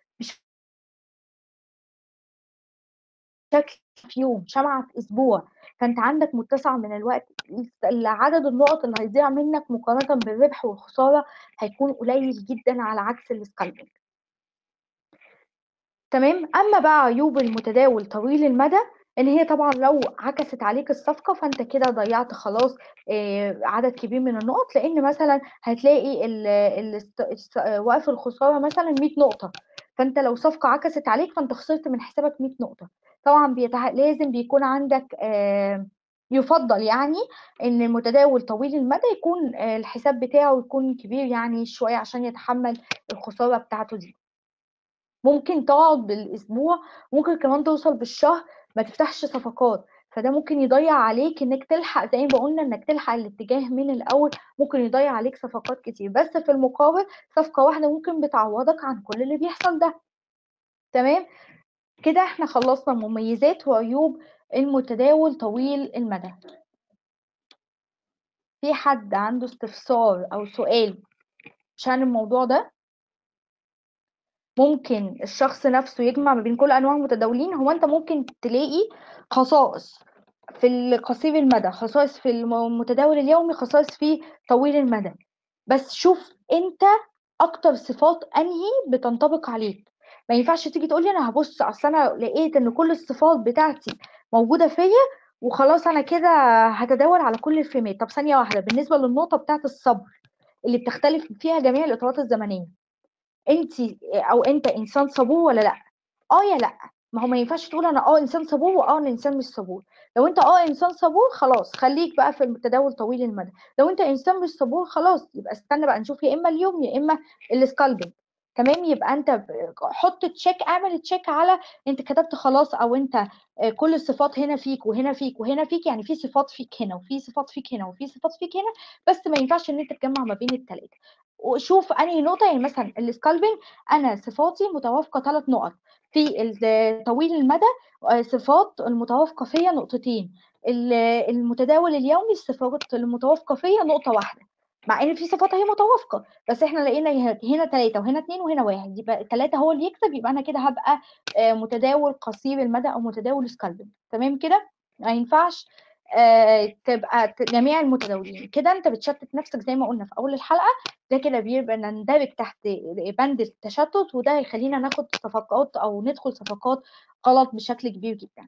بشكل في يوم شمعة في اسبوع فانت عندك متسع من الوقت عدد النقط اللي هيضيع منك مقارنه بالربح والخساره هيكون قليل جدا على عكس السكالبنج تمام اما بقى عيوب المتداول طويل المدى ان هي طبعا لو عكست عليك الصفقه فانت كده ضيعت خلاص عدد كبير من النقط لان مثلا هتلاقي وقف الخساره مثلا 100 نقطه فانت لو صفقه عكست عليك فانت خسرت من حسابك 100 نقطه طبعا بيتع... لازم بيكون عندك يفضل يعني ان المتداول طويل المدى يكون الحساب بتاعه يكون كبير يعني شويه عشان يتحمل الخساره بتاعته دي ممكن تقعد بالاسبوع ممكن كمان توصل بالشهر ما تفتحش صفقات فده ممكن يضيع عليك انك تلحق زي ما قلنا انك تلحق الاتجاه من الاول ممكن يضيع عليك صفقات كتير بس في المقابل صفقه واحده ممكن بتعوضك عن كل اللي بيحصل ده تمام كده احنا خلصنا مميزات وعيوب المتداول طويل المدى في حد عنده استفسار او سؤال عشان الموضوع ده ممكن الشخص نفسه يجمع ما بين كل انواع المتداولين هو انت ممكن تلاقي خصائص في القصير المدى خصائص في المتداول اليومي خصائص في طويل المدى بس شوف انت اكتر صفات انهي بتنطبق عليك ما ينفعش تيجي تقولي انا هبص اصل انا لقيت ان كل الصفات بتاعتي موجوده فيا وخلاص انا كده هتداول على كل الفريمات طب ثانيه واحده بالنسبه للنقطه بتاعت الصبر اللي بتختلف فيها جميع الاطارات الزمنيه انت او انت انسان صبور ولا لا اه يا لا ما هو ما ينفعش تقول انا اه انسان صبور واه انا انسان مش صبور لو انت اه انسان صبور خلاص خليك بقى في التداول طويل المدى لو انت انسان مش صبور خلاص يبقى استنى بقى نشوف يا اما اليوم يا اما السكالبنج تمام يبقى انت حط تشيك اعمل تشيك على انت كتبت خلاص او انت كل الصفات هنا فيك وهنا فيك وهنا فيك يعني في صفات فيك هنا وفي صفات فيك هنا وفي صفات فيك هنا بس ما ينفعش ان انت تجمع ما بين الثلاثه وشوف انهي نقطه يعني مثلا السكالبنج انا صفاتي متوافقه ثلاث نقط في طويل المدى صفات المتوافقه فيا نقطتين المتداول اليومي الصفات المتوافقه فيا نقطه واحده مع ان في صفات هي متوافقه بس احنا لقينا هنا ثلاثه وهنا اثنين وهنا واحد يبقى الثلاثه هو اللي يكسب يبقى انا كده هبقى متداول قصير المدى او متداول سكالبنج تمام كده ما ينفعش آه تبقى جميع المتداولين كده انت بتشتت نفسك زي ما قلنا في اول الحلقه ده كده بيبقى نندرج تحت بند التشتت وده هيخلينا ناخد صفقات او ندخل صفقات غلط بشكل كبير جدا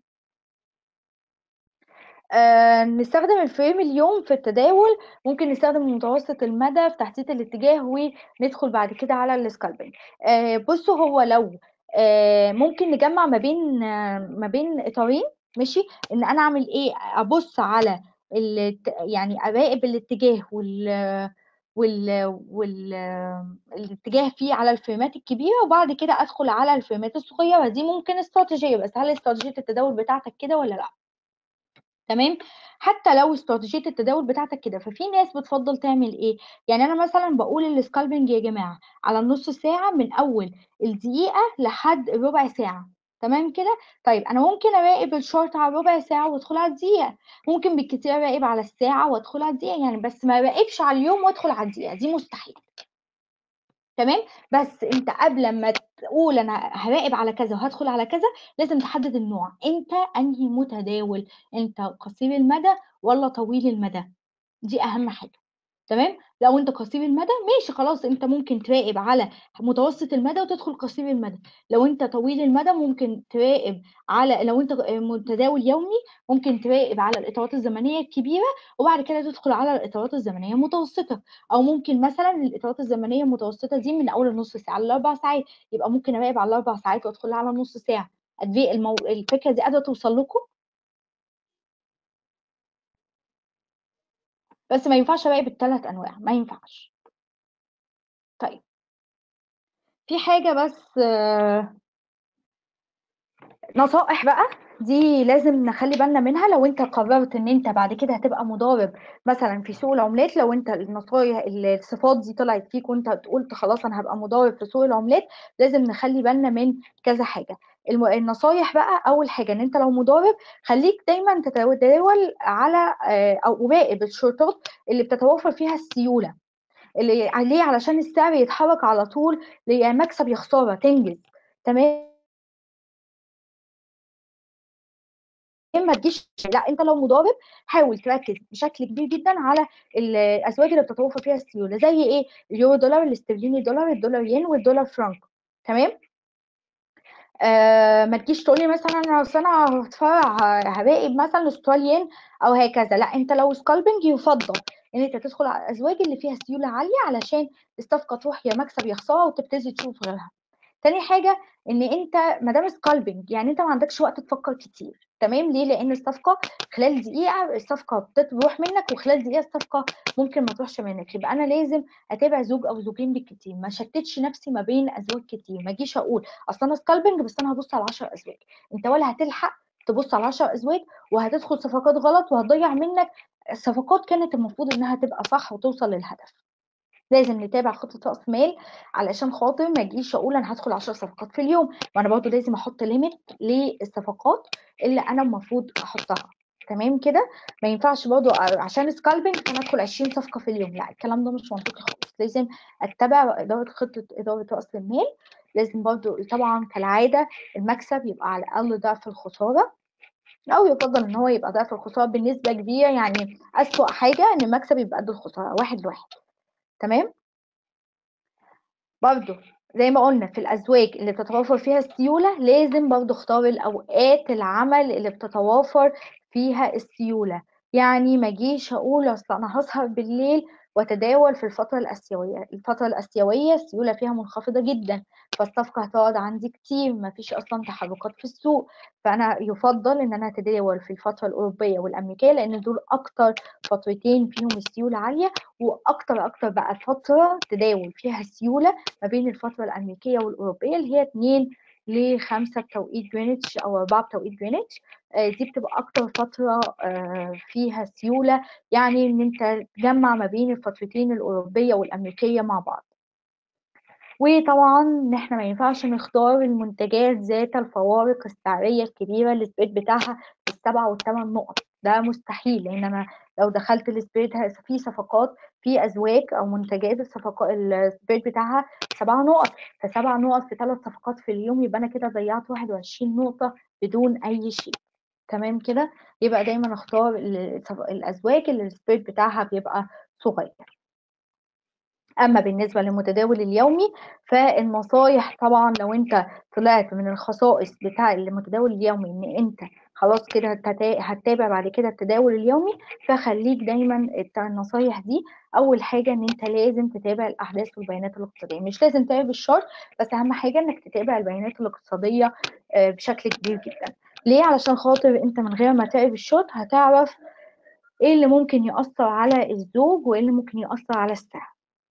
آه نستخدم الفريم اليوم في التداول ممكن نستخدم متوسط المدى في تحديد الاتجاه وندخل بعد كده على السكالبنج آه بصوا هو لو آه ممكن نجمع ما بين ما بين اطارين ماشي ان انا اعمل ايه ابص على يعني اراقب الاتجاه وال وال وال الاتجاه فيه على الفريمات الكبيره وبعد كده ادخل على الفريمات الصغيره دي ممكن استراتيجيه بس هل استراتيجيه التداول بتاعتك كده ولا لا تمام حتى لو استراتيجيه التداول بتاعتك كده ففي ناس بتفضل تعمل ايه يعني انا مثلا بقول السكالبنج يا جماعه على النص ساعه من اول الدقيقه لحد ربع ساعه تمام كده طيب انا ممكن اراقب الشورت على ربع ساعه وادخل على الدقيقه ممكن بالكتير اراقب على الساعه وادخل على الدقيقه يعني بس ما اراقبش على اليوم وادخل على الدقيقه دي مستحيل تمام بس انت قبل ما تقول انا هراقب على كذا وهدخل على كذا لازم تحدد النوع انت انهي متداول انت قصير المدى ولا طويل المدى دي اهم حاجه تمام لو انت قصير المدى ماشي خلاص انت ممكن تراقب على متوسط المدى وتدخل قصير المدى لو انت طويل المدى ممكن تراقب على لو انت متداول يومي ممكن تراقب على الاطارات الزمنيه الكبيره وبعد كده تدخل على الاطارات الزمنيه المتوسطه او ممكن مثلا الاطارات الزمنيه المتوسطه دي من اول النص ساعه لاربع ساعات يبقى ممكن اراقب على الاربع ساعات وادخل على نص ساعه قد ايه المو... الفكره دي قادره توصل لكم بس ما ينفعش اراقب الثلاث انواع ما ينفعش طيب في حاجه بس نصائح بقى دي لازم نخلي بالنا منها لو انت قررت ان انت بعد كده هتبقى مضارب مثلا في سوق العملات لو انت النصايح الصفات دي طلعت فيك وانت قلت خلاص انا هبقى مضارب في سوق العملات لازم نخلي بالنا من كذا حاجه النصايح بقى اول حاجه ان انت لو مضارب خليك دايما تتداول على او راقب الشرطات اللي بتتوفر فيها السيوله اللي عليه علشان السعر يتحرك على طول يا مكسب يا خساره تنجز تمام ما تجيش لا انت لو مضارب حاول تركز بشكل كبير جدا على الاسواق اللي بتتوفر فيها السيوله زي ايه اليورو دولار الاسترليني دولار الدولار ين والدولار فرانك تمام آه ما تجيش تقولي مثلا انا اصل انا هتفرع هراقب مثلا استراليان او هكذا لا انت لو سكالبنج يفضل ان انت تدخل على الازواج اللي فيها سيوله عاليه علشان الصفقه تروح يا مكسب يا خساره وتبتدي تشوف غيرها تاني حاجه ان انت ما دام سكالبنج يعني انت ما عندكش وقت تفكر كتير تمام ليه لان الصفقه خلال دقيقه الصفقه بتروح منك وخلال دقيقه الصفقه ممكن ما تروحش منك يبقى انا لازم اتابع زوج او زوجين بالكتير ما شتتش نفسي ما بين ازواج كتير ما اجيش اقول اصل انا سكالبنج بس انا هبص على 10 ازواج انت ولا هتلحق تبص على 10 ازواج وهتدخل صفقات غلط وهتضيع منك الصفقات كانت المفروض انها تبقى صح وتوصل للهدف لازم نتابع خطه راس مال علشان خاطر ما اجيش اقول انا هدخل 10 صفقات في اليوم وانا برضو لازم احط ليميت للصفقات اللي انا المفروض احطها تمام كده ما ينفعش برضو عشان سكالبنج انا ادخل 20 صفقه في اليوم لا الكلام ده مش منطقي خالص لازم اتبع اداره خطه اداره راس المال لازم برضو طبعا كالعاده المكسب يبقى على الاقل ضعف الخساره أو يُفضّل إن هو يبقى ضِعف الخسارة بنسبة كبيرة، يعني أسوأ حاجة إن المكسب يبقى قد الخسارة، واحد لواحد تمام؟ برضه زي ما قُلنا في الأزواج اللي بتتوافر فيها السيولة، لازم برضه اختار الأوقات العمل اللي بتتوافر فيها السيولة، يعني ما أجيش أقول أصل أنا هاسهر بالليل وأتداول في الفترة الآسيوية، الفترة الآسيوية السيولة فيها منخفضة جدًا، فالصفقة هتقعد عندي كتير، ما فيش أصلًا تحرُّكات في السوق، فأنا يُفضّل إن أنا أتداول في الفترة الأوروبية والأمريكية، لإن دول أكتر فترتين فيهم السيولة عالية، وأكتر، أكتر بقى فترة تداول فيها السيولة ما بين الفترة الأمريكية والأوروبية اللي هي 2 ل5 بتوقيت جرينتش أو 4 بتوقيت جرينتش، آآ دي بتبقى أكتر فترة آآ فيها سيولة، يعني إن أنت تجمّع ما بين الفترتين الأوروبية والأمريكية مع بعض. وطبعًا إن إحنا ما ينفعش نختار المنتجات ذات الفوارق السعرية الكبيرة الspread بتاعها بال7 وال8 نُقط، ده مستحيل، لإن أنا لو دخلت الspread ه في صفقات في أزواج أو منتجات الصفقا الspread بتاعها 7 نُقط، ف7 نُقط في 3 صفقات في اليوم يبقى أنا كده ضيّعت 21 نقطة بدون أي شيء، تمام كده؟ يبقى دايمًا أختار ال الصف الأزواج اللي الspread بتاعها بيبقى صغير. أمّا بالنسبة للمتداول اليومي، فالنصايح طبعًا لو أنت طلعت من الخصائص بتاع المتداول اليومي إن أنت خلاص كده هتتا هتتابع بعد كده التداول اليومي، فخلّيك دايمًا الت النصايح دي أول حاجة إن أنت لازم تتابع الأحداث والبيانات الاقتصادية، مش لازم تتابع بالشهر، بس أهم حاجة إنك تتابع البيانات الاقتصادية آآ بشكل كبير جدًا، ليه؟ علشان خاطر أنت من غير ما تراقب الشهر هتعرف إيه اللي ممكن يأثّر على الزوج وإيه اللي ممكن يأثّر على السعر.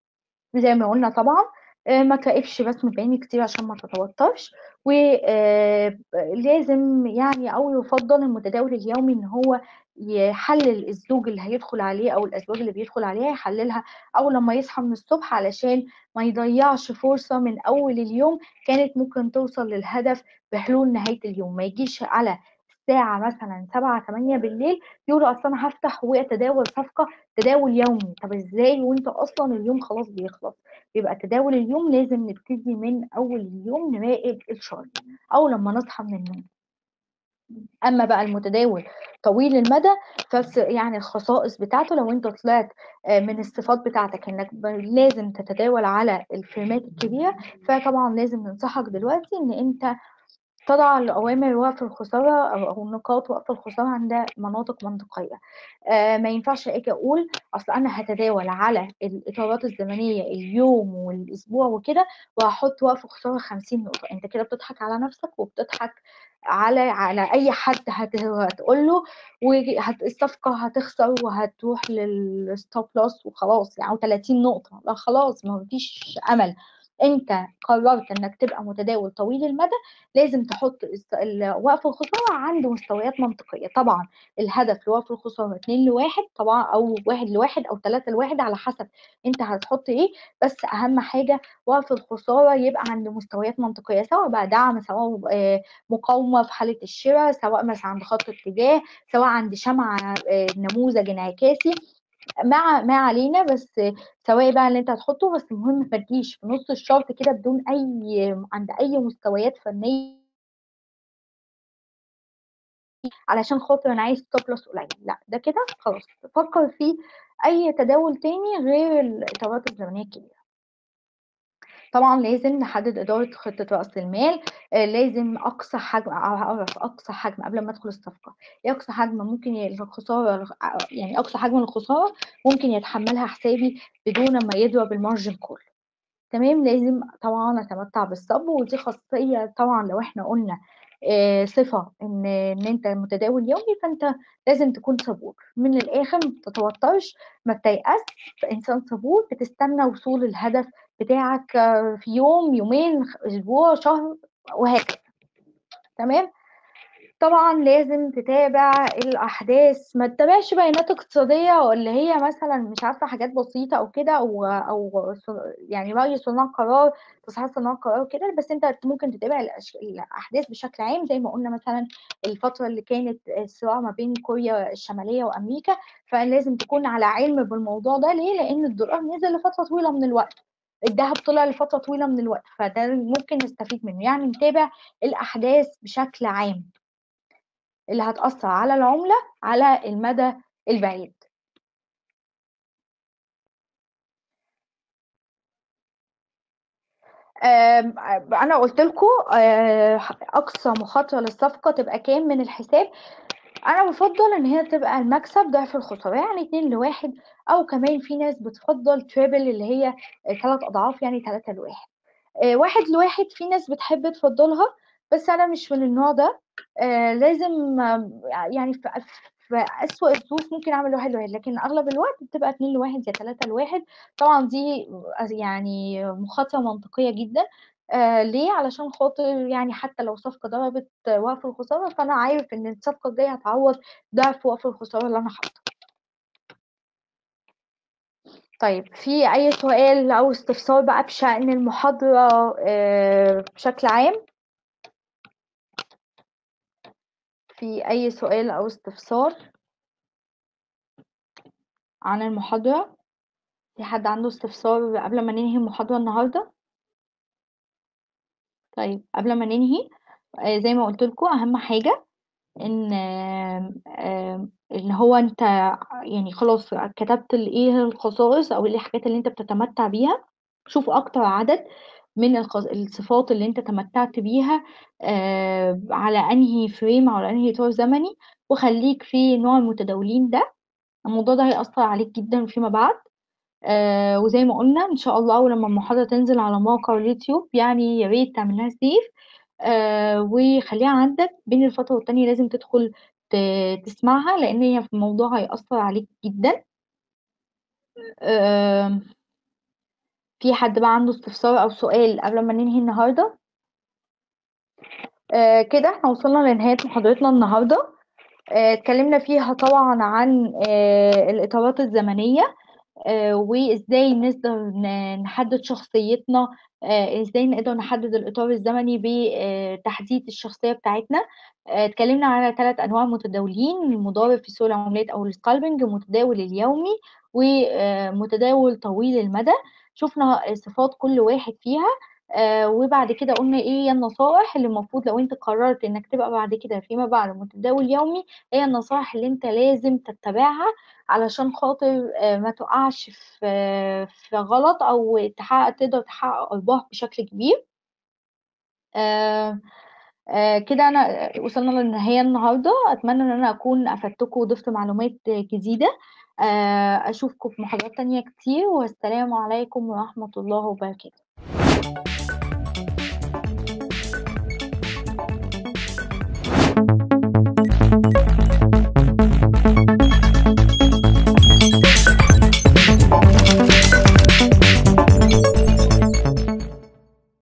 زي ما قُلنا طبعًا آآ ما تراقبش رسم بياني كتير عشان ما تتوتّرش، و آآ ب لازم يعني أو يُفضّل المتداول اليومي إن هو يحلّل الزوج اللي هيدخل عليه أو الأزواج اللي بيدخل عليها يحلّلها أول لمّا يصحى من الصبح علشان ما يضيّعش فرصة من أول اليوم كانت ممكن توصل للهدف بحلول نهاية اليوم، ما يجيش على الساعة مثلًا 19:00، 20:00 يقول أصل أنا هافتح وأتداول صفقة تداول يومي، طَب إزاي وأنت أصلًا اليوم خلاص بيخلص؟ يبقى تداول اليوم لازم نبتدي من أول اليوم نراقب الchart أول لمّا نصحى من النوم. أمّا بقى المتداول طويل المدى فس يعني الخصائص بتاعته لو أنت طلعت آآ من الصفات بتاعتك إنك ب لازم تتداول على الفيرمات الكبيرة، فطبعًا لازم ننصحك دلوقتي إن أنت تضع الأوامر وقف الخسارة أو أو نقاط وقف الخسارة عند مناطق منطقية، آآ ما ينفعش آجي أقول أصل أنا هاتداول على الإطارات الزمنية اليوم والأسبوع وكده وهاحط وقف خسارة 50 نقطة، أنت كده بتضحك على نفسك وبتضحك على على أي حد هت هتقول له وهت الصفقة هتخسر وهتروح للstop loss وخلاص يعني و30 نقطة، لأ خلاص ما فيش أمل، أنت قررت إنك تبقى متداول طويل المدى لازم تحط الس ال وقف الخسارة عند مستويات منطقية، طبعًا الهدف لوقف الخسارة 2 ل1 طبعًا أو 1 ل1 أو 3 ل1 على حسب أنت هتحط إيه، بس أهم حاجة وقف الخسارة يبقى عند مستويات منطقية، سواء بقى دعم سواء آآ مقاومة في حالة الشرا، سواء مثلًا عند خط اتجاه، سواء عند شمعة آآ نموذج انعكاسي، ما ما علينا بس سواء بقى اللي أنت هتحطه بس المهم ما تجيش في نُص الشهر كده بدون أي عند أي مستويات فنية علشان خاطر أنا عايز stop loss قليل، لأ ده كده خلاص فكّر في أي تداول تاني غير الإطارات الزمنية الكبيرة. طبعًا لازم نحدد إدارة خطة رأس المال، آآ لازم أقصى حجم أع أعرف أقصى حجم قبل ما أدخل الصفقة، إيه أقصى حجم ممكن ي الخسارة ع يعني أقصى حجم الخسارة ممكن يتحملها حسابي بدون ما يضرب الmargin call تمام، لازم طبعًا أتمتع بالصبر ودي خاصية طبعًا لو إحنا قُلنا آآ صفة إن إن أنت متداول يومي فأنت لازم تكون صبور، من الآخر ما تتوترش، ما تيأسش، إنسان صبور بتستنى وصول الهدف بتاعك في يوم، يومين، خ أسبوع، شهر وهكذا، تمام؟ طبعًا لازم تتابع الأحداث، ما تتابعش بيانات اقتصادية اللي هي مثلًا مش عارفة حاجات بسيطة أو كده أو أو ص يعني رأي صُناع قرار، تصحيحات صُناع قرار وكده، بس أنت ممكن تتابع الأش الأحداث بشكل عام زي ما قُلنا مثلًا الفترة اللي كانت الصراع ما بين كوريا الشمالية وأمريكا، فلازم تكون على علم بالموضوع ده ليه؟ لإن الدولار نزل لفترة طويلة من الوقت، الدهب طلع لفترة طويلة من الوقت، فده ممكن نستفيد منه، يعني نتابع الأحداث بشكل عام. اللي هتأثر على العملة على المدى البعيد آم، انا قلت لكم اقصى مخاطره للصفقه تبقى كام من الحساب انا بفضل ان هي تبقى المكسب ضعف الخساره يعني اتنين لواحد او كمان في ناس بتفضل تريبل اللي هي ثلاث اضعاف يعني ثلاثة لواحد آه، واحد لواحد في ناس بتحب تفضلها بس انا مش من النوع ده آه، لازم آه، يعني في في أسوأ الظروف ممكن اعمل واحد لواحد لكن اغلب الوقت بتبقى اتنين لواحد يا تلاتة لواحد طبعا دي يعني مخاطرة منطقية جدا آه ليه علشان خاطر يعني حتى لو صفقة ضربت وقف الخسارة فأنا عارف إن الصفقة الجاية هتعوض ضعف وقف الخسارة اللي أنا حاطه طيب في أي سؤال أو استفسار بقى بشأن المحاضرة آه بشكل عام في أي سؤال أو استفسار عن المحاضرة في حد عنده استفسار قبل ما ننهي المحاضرة النهاردة طيب قبل ما ننهي آه زي ما قلت لكم أهم حاجة ان آم، ان هو انت يعني خلاص كتبت الايه الخصائص او ايه الحاجات اللي انت بتتمتع بيها شوف اكتر عدد من الخص- الصفات اللي انت تمتعت بيها آه، على انهي فريم او على انهي اطار زمني وخليك في نوع المتداولين ده الموضوع ده هيأثر عليك جدا فيما بعد آه وزي ما قلنا ان شاء الله اول لما المحاضرة تنزل على موقع اليوتيوب يعني يا ريت تعمل لها سيف آه وخليها عندك بين الفترة والتانية لازم تدخل ت- تسمعها لان هي في الموضوع هيأثر عليك جدا آه في حد بقى عنده استفسار او سؤال قبل ما ننهي النهاردة آه كده احنا وصلنا لنهاية محاضرتنا النهاردة آه اتكلمنا فيها طبعا عن آه الإطارات الزمنية آه، وازاي نقدر ن- نحدد شخصيتنا آه، ازاي نقدر نحدد الاطار الزمني بتحديد الشخصيه بتاعتنا آه، اتكلمنا على ثلاث انواع متداولين المضارب في سوق العملات او السكالبنج المتداول اليومي ومتداول طويل المدى شفنا صفات كل واحد فيها آه وبعد كده قلنا ايه هي النصائح اللي المفروض لو انت قررت انك تبقى بعد كده فيما بعد متداول يومي هي النصائح اللي انت لازم تتبعها علشان خاطر آه، ما تقعش في في غلط او تحقق تقدر تحقق ارباح بشكل كبير آه، آه، كده انا وصلنا للنهايه النهارده اتمنى ان انا اكون افدتكم وضفت معلومات جديده آه، اشوفكم في محاضرات تانية كتير والسلام عليكم ورحمه الله وبركاته